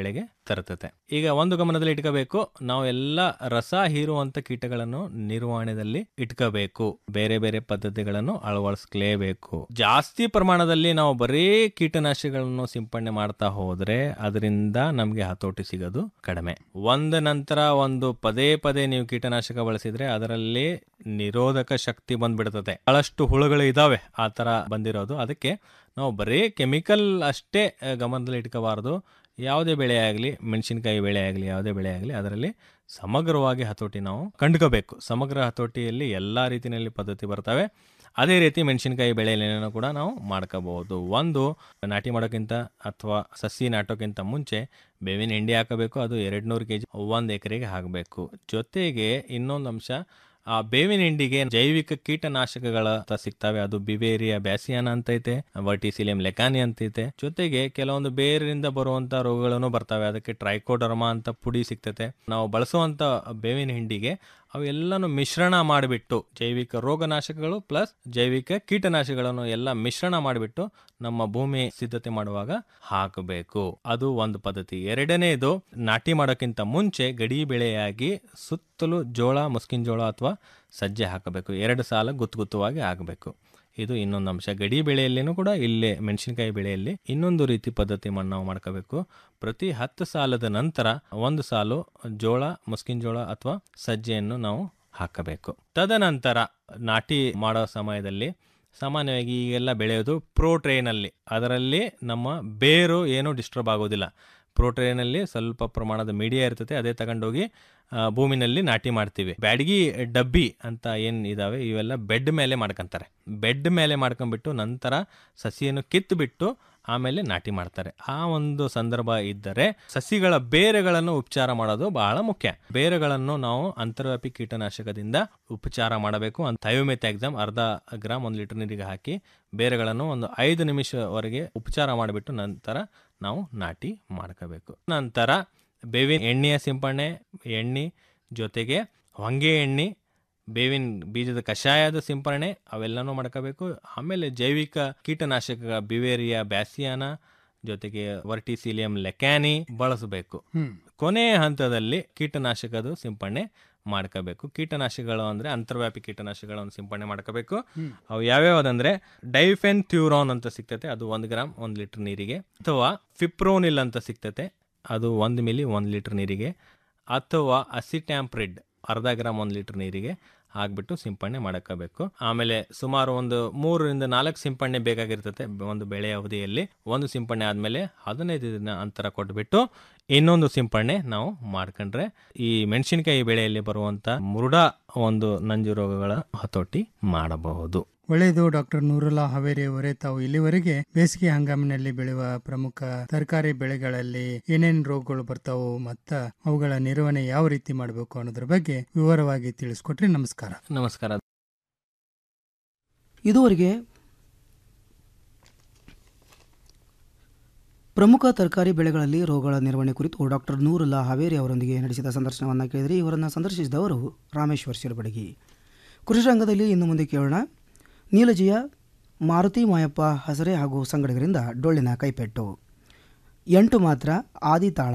ತರುತ್ತದೆ ಈಗ ಒಂದು ಗಮನದಲ್ಲಿ ಇಟ್ಕೋಬೇಕು ನಾವು ಎಲ್ಲ ರಸ ಹೀರುವಂತ ಕೀಟಗಳನ್ನು ನಿರ್ವಹಣೆಯಲ್ಲಿ ಇಟ್ಕೋಬೇಕು ಬೇರೆ ಬೇರೆ ಪದ್ಧತಿಗಳನ್ನು ಅಳವಡಿಸ್ಲೇಬೇಕು ಜಾಸ್ತಿ ಪ್ರಮಾಣದಲ್ಲಿ ನಾವು ಬರೀ ಕೀಟನಾಶಕಗಳನ್ನು ಸಿಂಪಡಣೆ ಮಾಡ್ತಾ ಹೋದ್ರೆ ಅದರಿಂದ ನಮ್ಗೆ ಹತೋಟಿ ಸಿಗೋದು ಕಡಿಮೆ ಒಂದ ನಂತರ ಒಂದು ಪದೇ ಪದೇ ನೀವು ಕೀಟನಾಶಕ ಬಳಸಿದ್ರೆ ಅದರಲ್ಲಿ ನಿರೋಧಕ ಶಕ್ತಿ ಬಂದ್ಬಿಡ್ತದೆ ಬಹಳಷ್ಟು ಹುಳುಗಳು ಇದಾವೆ ಆ ತರ ಬಂದಿರೋದು ಅದಕ್ಕೆ ನಾವು ಬರೀ ಕೆಮಿಕಲ್ ಅಷ್ಟೇ ಆ, ಗಮನದಲ್ಲಿ ಇಟ್ಕೋಬಾರ್ದು ಯಾವುದೇ ಬೆಳೆ ಆಗಲಿ ಮೆಣಸಿನಕಾಯಿ ಬೆಳೆ ಆಗಲಿ ಯಾವುದೇ ಬೆಳೆ ಆಗಲಿ ಅದರಲ್ಲಿ ಸಮಗ್ರವಾಗಿ ಹತೋಟಿ ನಾವು ಕಂಡುಕೋಬೇಕು ಸಮಗ್ರ ಹತೋಟಿಯಲ್ಲಿ ಎಲ್ಲ ರೀತಿಯಲ್ಲಿ ಪದ್ಧತಿ ಬರ್ತವೆ ಅದೇ ರೀತಿ ಮೆಣಸಿನಕಾಯಿ ಬೆಳೆಯಲ್ಲೇನೋ ಕೂಡ ನಾವು ಮಾಡ್ಕೋಬಹುದು ಒಂದು ನಾಟಿ ಮಾಡೋಕ್ಕಿಂತ ಅಥವಾ ಸಸಿ ನಾಟೋಕ್ಕಿಂತ ಮುಂಚೆ ಬೇವಿನ ಹಿಂಡಿ ಹಾಕಬೇಕು ಅದು ಎರಡು ನೂರು ಕೆ ಜಿ ಒಂದು ಎಕರೆಗೆ ಹಾಕಬೇಕು ಜೊತೆಗೆ ಇನ್ನೊಂದು ಅಂಶ ಆ ಬೇವಿನ ಹಿಂಡಿಗೆ ಜೈವಿಕ ಕೀಟನಾಶಕಗಳ ಅಂತ ಸಿಗ್ತವೆ ಅದು ಬಿವೇರಿಯಾ ಬ್ಯಾಸಿಯಾನ ಅಂತ ಐತೆ ವರ್ಟಿಸಿಲಿಯಂ ಲೆಕಾನಿ ಅಂತ ಐತೆ ಜೊತೆಗೆ ಕೆಲವೊಂದು ಬೇರಿಂದ ಬರುವಂತ ರೋಗಗಳನ್ನು ಬರ್ತವೆ ಅದಕ್ಕೆ ಟ್ರೈಕೋಡರ್ಮಾ ಅಂತ ಪುಡಿ ಸಿಗ್ತತೆ ನಾವು ಬಳಸುವಂತ ಬೇವಿನ ಹಿಂಡಿಗೆ ಅವೆಲ್ಲನೂ ಮಿಶ್ರಣ ಮಾಡಿಬಿಟ್ಟು ಜೈವಿಕ ರೋಗನಾಶಕಗಳು ಪ್ಲಸ್ ಜೈವಿಕ ಕೀಟನಾಶಕಗಳನ್ನು ಎಲ್ಲ ಮಿಶ್ರಣ ಮಾಡಿಬಿಟ್ಟು ನಮ್ಮ ಭೂಮಿ ಸಿದ್ಧತೆ ಮಾಡುವಾಗ ಹಾಕಬೇಕು ಅದು ಒಂದು ಪದ್ಧತಿ ಎರಡನೇದು ನಾಟಿ ಮಾಡೋಕ್ಕಿಂತ ಮುಂಚೆ ಗಡಿ ಬೆಳೆಯಾಗಿ ಸುತ್ತಲೂ ಜೋಳ ಮುಸ್ಕಿನ ಜೋಳ ಅಥವಾ ಸಜ್ಜೆ ಹಾಕಬೇಕು ಎರಡು ಸಾಲ ಗುತ್ತು ಗುತ್ತುವಾಗಿ ಆಗಬೇಕು ಇದು ಇನ್ನೊಂದು ಅಂಶ ಗಡಿ ಬೆಳೆಯಲ್ಲಿನೂ ಕೂಡ ಇಲ್ಲೇ ಮೆಣಸಿನಕಾಯಿ ಬೆಳೆಯಲ್ಲಿ ಇನ್ನೊಂದು ರೀತಿ ಪದ್ಧತಿ ಮಣ್ಣು ನಾವು ಮಾಡ್ಕೋಬೇಕು ಪ್ರತಿ ಹತ್ತು ಸಾಲದ ನಂತರ ಒಂದು ಸಾಲು ಜೋಳ ಮುಸ್ಕಿನ ಜೋಳ ಅಥವಾ ಸಜ್ಜೆಯನ್ನು ನಾವು ಹಾಕಬೇಕು ತದನಂತರ ನಾಟಿ ಮಾಡೋ ಸಮಯದಲ್ಲಿ ಸಾಮಾನ್ಯವಾಗಿ ಈಗೆಲ್ಲ ಬೆಳೆಯೋದು ಪ್ರೋ ಟ್ರೇನಲ್ಲಿ ಅದರಲ್ಲಿ ನಮ್ಮ ಬೇರು ಏನು ಡಿಸ್ಟರ್ಬ್ ಆಗೋದಿಲ್ಲ ಪ್ರೋ ಟ್ರೇನಲ್ಲಿ ಸ್ವಲ್ಪ ಪ್ರಮಾಣದ ಮೀಡಿಯಾ ಇರ್ತದೆ ಅದೇ ತಗೊಂಡೋಗಿ ಆ, ಭೂಮಿನಲ್ಲಿ ನಾಟಿ ಮಾಡ್ತೀವಿ ಬ್ಯಾಡಗಿ ಡಬ್ಬಿ ಅಂತ ಏನು ಇದಾವೆ ಇವೆಲ್ಲ ಬೆಡ್ ಮೇಲೆ ಮಾಡ್ಕೊಂತಾರೆ ಬೆಡ್ ಮೇಲೆ ಮಾಡ್ಕೊಂಡ್ಬಿಟ್ಟು ನಂತರ ಸಸಿಯನ್ನು ಕಿತ್ತುಬಿಟ್ಟು ಆಮೇಲೆ ನಾಟಿ ಮಾಡ್ತಾರೆ ಆ ಒಂದು ಸಂದರ್ಭ ಇದ್ದರೆ ಸಸಿಗಳ ಬೇರುಗಳನ್ನು ಉಪಚಾರ ಮಾಡೋದು ಬಹಳ ಮುಖ್ಯ ಬೇರುಗಳನ್ನು ನಾವು ಅಂತರ್ವ್ಯಾಪಿ ಕೀಟನಾಶಕದಿಂದ ಉಪಚಾರ ಮಾಡಬೇಕು ಅಂತ ಥಯೋಮೆತ್ ಎಕ್ಸಾಮ್ ಅರ್ಧ ಗ್ರಾಮ್ ಒಂದು ಲೀಟರ್ ನೀರಿಗೆ ಹಾಕಿ ಬೇರುಗಳನ್ನು ಒಂದು ಐದು ನಿಮಿಷವರೆಗೆ ಉಪಚಾರ ಮಾಡಿಬಿಟ್ಟು ನಂತರ ನಾವು ನಾಟಿ ಮಾಡ್ಕೋಬೇಕು ನಂತರ ಬೇವಿನ ಎಣ್ಣೆಯ ಸಿಂಪಡಣೆ ಎಣ್ಣೆ ಜೊತೆಗೆ ಹೊಂಗೆ ಎಣ್ಣೆ ಬೇವಿನ ಬೀಜದ ಕಷಾಯದ ಸಿಂಪರಣೆ ಅವೆಲ್ಲನೂ ಮಾಡ್ಕೋಬೇಕು ಆಮೇಲೆ ಜೈವಿಕ ಕೀಟನಾಶಕ ಬಿವೇರಿಯಾ ಬ್ಯಾಸಿಯಾನ ಜೊತೆಗೆ ವರ್ಟಿಸಿಲಿಯಂ ಲೆಕ್ಯಾನಿ ಬಳಸಬೇಕು ಹ್ಮ್. ಕೊನೆಯ ಹಂತದಲ್ಲಿ ಕೀಟನಾಶಕದ ಸಿಂಪಡಣೆ ಮಾಡ್ಕೋಬೇಕು ಕೀಟನಾಶಕಗಳು ಅಂದ್ರೆ ಅಂತರ್ವ್ಯಾಪಿ ಕೀಟನಾಶಕಗಳನ್ನು ಸಿಂಪಡಣೆ ಮಾಡ್ಕೋಬೇಕು ಹ್ಮ್. ಅವು ಯಾವ್ಯಾವ್ದಂದ್ರೆ ಡೈಫೆನ್ ಥ್ಯೂರಾನ್ ಅಂತ ಸಿಗ್ತತೆ ಅದು ಒಂದು ಗ್ರಾಮ್ ಒಂದು ಲೀಟರ್ ನೀರಿಗೆ ಅಥವಾ ಫಿಪ್ರೋನಿಲ್ ಅಂತ ಸಿಗ್ತತೆ ಅದು ಒಂದು ಮಿಲಿ ಒಂದು ಲೀಟರ್ ನೀರಿಗೆ ಅಥವಾ ಅಸಿಟ್ಯಾಂಪ್ರಿಡ್ ಅರ್ಧ ಗ್ರಾಮ್ ಒಂದು ಲೀಟರ್ ನೀರಿಗೆ ಹಾಕ್ಬಿಟ್ಟು ಸಿಂಪಡಣೆ ಮಾಡಕೋಬೇಕು ಆಮೇಲೆ ಸುಮಾರು ಒಂದು ಮೂರರಿಂದ ನಾಲ್ಕು ಸಿಂಪಡಣೆ ಬೇಕಾಗಿರ್ತದೆ ಒಂದು ಬೆಳೆ ಅವಧಿಯಲ್ಲಿ ಒಂದು ಸಿಂಪಡಣೆ ಆದಮೇಲೆ ಹದಿನೈದು ದಿನ ಅಂತರ ಕೊಟ್ಬಿಟ್ಟು ಇನ್ನೊಂದು ಸಿಂಪಡಣೆ ನಾವು ಮಾಡ್ಕೊಂಡ್ರೆ ಈ ಮೆಣಸಿನಕಾಯಿ ಬೆಳೆಯಲ್ಲಿ ಬರುವಂತ ಮುರುಡ ಒಂದು ನಂಜು ರೋಗಗಳ ಹತೋಟಿ ಮಾಡಬಹುದು ಒಳ್ಳೆಯದು ಡಾಕ್ಟರ್ ನೂರುಲ್ಲಾ ಹಾವೇರಿ ಅವರೇ ತಾವು ಇಲ್ಲಿವರೆಗೆ ಬೇಸಿಗೆ ಹಂಗಾಮಿನಲ್ಲಿ ಬೆಳೆಯುವ ಪ್ರಮುಖ ತರಕಾರಿ ಬೆಳೆಗಳಲ್ಲಿ ಏನೇನು ರೋಗಗಳು ಬರ್ತಾವು ಮತ್ತ ಅವುಗಳ ನಿರ್ವಹಣೆ ಯಾವ ರೀತಿ ಮಾಡಬೇಕು ಅನ್ನೋದ್ರ ಬಗ್ಗೆ ವಿವರವಾಗಿ ತಿಳಿಸ್ಕೊಟ್ರಿ ನಮಸ್ಕಾರ ನಮಸ್ಕಾರ ಇದುವರೆಗೆ ಪ್ರಮುಖ ತರಕಾರಿ ಬೆಳೆಗಳಲ್ಲಿ ರೋಗಗಳ ನಿರ್ವಹಣೆ ಕುರಿತು ಡಾಕ್ಟರ್ ನೂರುಲ್ಲಾ ಹಾವೇರಿ ಅವರೊಂದಿಗೆ ನಡೆಸಿದ ಸಂದರ್ಶನವನ್ನು ಕೇಳಿದರೆ ಇವರನ್ನು ಸಂದರ್ಶಿಸಿದವರು ರಾಮೇಶ್ವರ್ ಶಿರಬಡಗಿ ಕೃಷಿ ರಂಗದಲ್ಲಿ ಇನ್ನು ಮುಂದೆ ಕೇಳೋಣ ನೀಲಜಿಯ ಮಾರುತಿ ಮಾಯಪ್ಪ ಹಸರೆ ಹಾಗೂ ಸಂಗಡಿಗರಿಂದ ಡೊಳ್ಳಿನ ಕೈಪೆಟ್ಟು ಎಂಟು ಮಾತ್ರ ಆದಿತಾಳ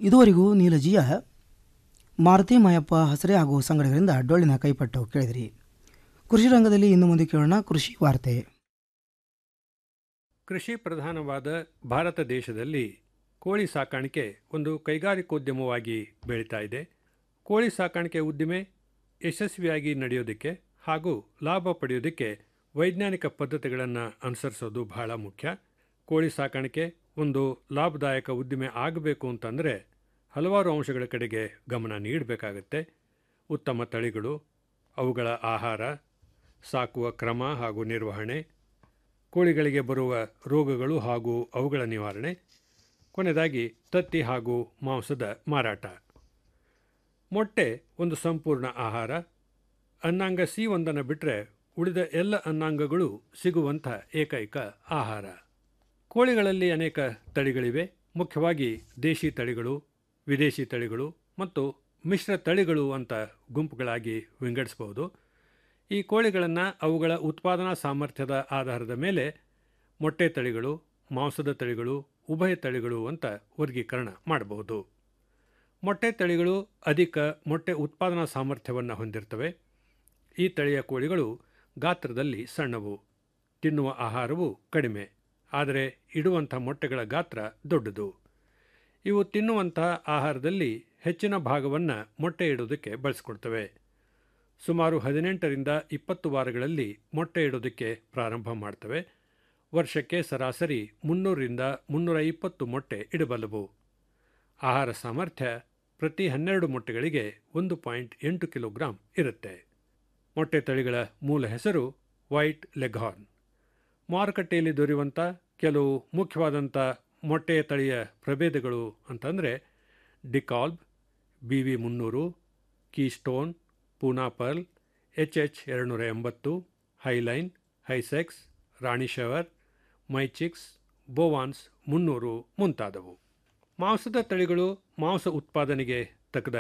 ಇದುವರೆಗೂ ನೀಲಜಿಯ ಮಾರುತಿ ಮಾಯಪ್ಪ ಹಸರೆ ಹಾಗೂ ಸಂಗಡಿಗರಿಂದ ಡೊಳ್ಳಿನ ಕೈಪಟ್ಟು ಕೇಳಿದಿರಿ ಕೃಷಿ ರಂಗದಲ್ಲಿ ಇನ್ನು ಮುಂದೆ ಕೇಳೋಣ ಕೃಷಿ ವಾರ್ತೆ ಕೃಷಿ ಪ್ರಧಾನವಾದ ಭಾರತ ದೇಶದಲ್ಲಿ ಕೋಳಿ ಸಾಕಾಣಿಕೆ ಒಂದು ಕೈಗಾರಿಕೋದ್ಯಮವಾಗಿ ಬೆಳೀತಾ ಇದೆ ಕೋಳಿ ಸಾಕಾಣಿಕೆ ಉದ್ದಿಮೆ ಯಶಸ್ವಿಯಾಗಿ ನಡೆಯೋದಕ್ಕೆ ಹಾಗೂ ಲಾಭ ಪಡೆಯೋದಕ್ಕೆ ವೈಜ್ಞಾನಿಕ ಪದ್ಧತಿಗಳನ್ನು ಅನುಸರಿಸೋದು ಬಹಳ ಮುಖ್ಯ ಕೋಳಿ ಸಾಕಾಣಿಕೆ ಒಂದು ಲಾಭದಾಯಕ ಉದ್ದಿಮೆ ಆಗಬೇಕು ಅಂತಂದರೆ ಹಲವಾರು ಅಂಶಗಳ ಕಡೆಗೆ ಗಮನ ನೀಡಬೇಕಾಗತ್ತೆ ಉತ್ತಮ ತಳಿಗಳು ಅವುಗಳ ಆಹಾರ ಸಾಕುವ ಕ್ರಮ ಹಾಗೂ ನಿರ್ವಹಣೆ ಕೋಳಿಗಳಿಗೆ ಬರುವ ರೋಗಗಳು ಹಾಗೂ ಅವುಗಳ ನಿವಾರಣೆ ಕೊನೆಯದಾಗಿ ತತ್ತಿ ಹಾಗೂ ಮಾಂಸದ ಮಾರಾಟ ಮೊಟ್ಟೆ ಒಂದು ಸಂಪೂರ್ಣ ಆಹಾರ ಅನ್ನಾಂಗ ಸಿ ಒಂದನ್ನು ಬಿಟ್ಟರೆ ಉಳಿದ ಎಲ್ಲ ಅನ್ನಾಂಗಗಳು ಸಿಗುವಂಥ ಏಕೈಕ ಆಹಾರ ಕೋಳಿಗಳಲ್ಲಿ ಅನೇಕ ತಳಿಗಳಿವೆ ಮುಖ್ಯವಾಗಿ ದೇಶಿ ತಳಿಗಳು ವಿದೇಶಿ ತಳಿಗಳು ಮತ್ತು ಮಿಶ್ರ ತಳಿಗಳು ಅಂತ ಗುಂಪುಗಳಾಗಿ ವಿಂಗಡಿಸಬಹುದು ಈ ಕೋಳಿಗಳನ್ನು ಅವುಗಳ ಉತ್ಪಾದನಾ ಸಾಮರ್ಥ್ಯದ ಆಧಾರದ ಮೇಲೆ ಮೊಟ್ಟೆ ತಳಿಗಳು ಮಾಂಸದ ತಳಿಗಳು ಉಭಯ ತಳಿಗಳು ಅಂತ ವರ್ಗೀಕರಣ ಮಾಡಬಹುದು ಮೊಟ್ಟೆ ತಳಿಗಳು ಅಧಿಕ ಮೊಟ್ಟೆ ಉತ್ಪಾದನಾ ಸಾಮರ್ಥ್ಯವನ್ನು ಹೊಂದಿರ್ತವೆ ಈ ತಳಿಯ ಕೋಳಿಗಳು ಗಾತ್ರದಲ್ಲಿ ಸಣ್ಣವು ತಿನ್ನುವ ಆಹಾರವು ಕಡಿಮೆ ಆದರೆ ಇಡುವಂಥ ಮೊಟ್ಟೆಗಳ ಗಾತ್ರ ದೊಡ್ಡದು ಇವು ತಿನ್ನುವಂಥ ಆಹಾರದಲ್ಲಿ ಹೆಚ್ಚಿನ ಭಾಗವನ್ನು ಮೊಟ್ಟೆ ಇಡೋದಕ್ಕೆ ಬಳಸ್ಕೊಳ್ತವೆ ಸುಮಾರು ಹದಿನೆಂಟರಿಂದ ಇಪ್ಪತ್ತು ವಾರಗಳಲ್ಲಿ ಮೊಟ್ಟೆ ಇಡೋದಕ್ಕೆ ಪ್ರಾರಂಭ ಮಾಡ್ತವೆ ವರ್ಷಕ್ಕೆ ಸರಾಸರಿ ಮುನ್ನೂರರಿಂದ ಮುನ್ನೂರ ಇಪ್ಪತ್ತು ಮೊಟ್ಟೆ ಇಡಬಲ್ಲವು ಆಹಾರ ಸಾಮರ್ಥ್ಯ ಪ್ರತಿ ಹನ್ನೆರಡು ಮೊಟ್ಟೆಗಳಿಗೆ ಒಂದು ಪಾಯಿಂಟ್ ಎಂಟು ಕಿಲೋಗ್ರಾಂ ಇರುತ್ತೆ ಮೊಟ್ಟೆ ತಳಿಗಳ ಮೂಲ ಹೆಸರು ವೈಟ್ ಲೆಗ್ಹಾರ್ನ್ ಮಾರುಕಟ್ಟೆಯಲ್ಲಿ ದೊರೆಯುವಂಥ ಕೆಲವು ಮುಖ್ಯವಾದಂಥ ಮೊಟ್ಟೆಯ ತಳಿಯ ಪ್ರಭೇದಗಳು ಅಂತಂದರೆ ಡಿಕಾಲ್ಬ್ ಬಿ ವಿ ಮುನ್ನೂರು Keystone Poona pearl H H ಎರಡುನೂರ ಎಂಬತ್ತು ಹೈಲೈನ್ ಹೈಸೆಕ್ಸ್ ರಾಣಿ ಶವರ್ ಮೈಚಿಕ್ಸ್ ಬೋವಾನ್ಸ್ ಮುನ್ನೂರು ಮುಂತಾದವು ಮಾಂಸದ ತಳಿಗಳು ಮಾಂಸ ಉತ್ಪಾದನೆಗೆ ತಕ್ಕದ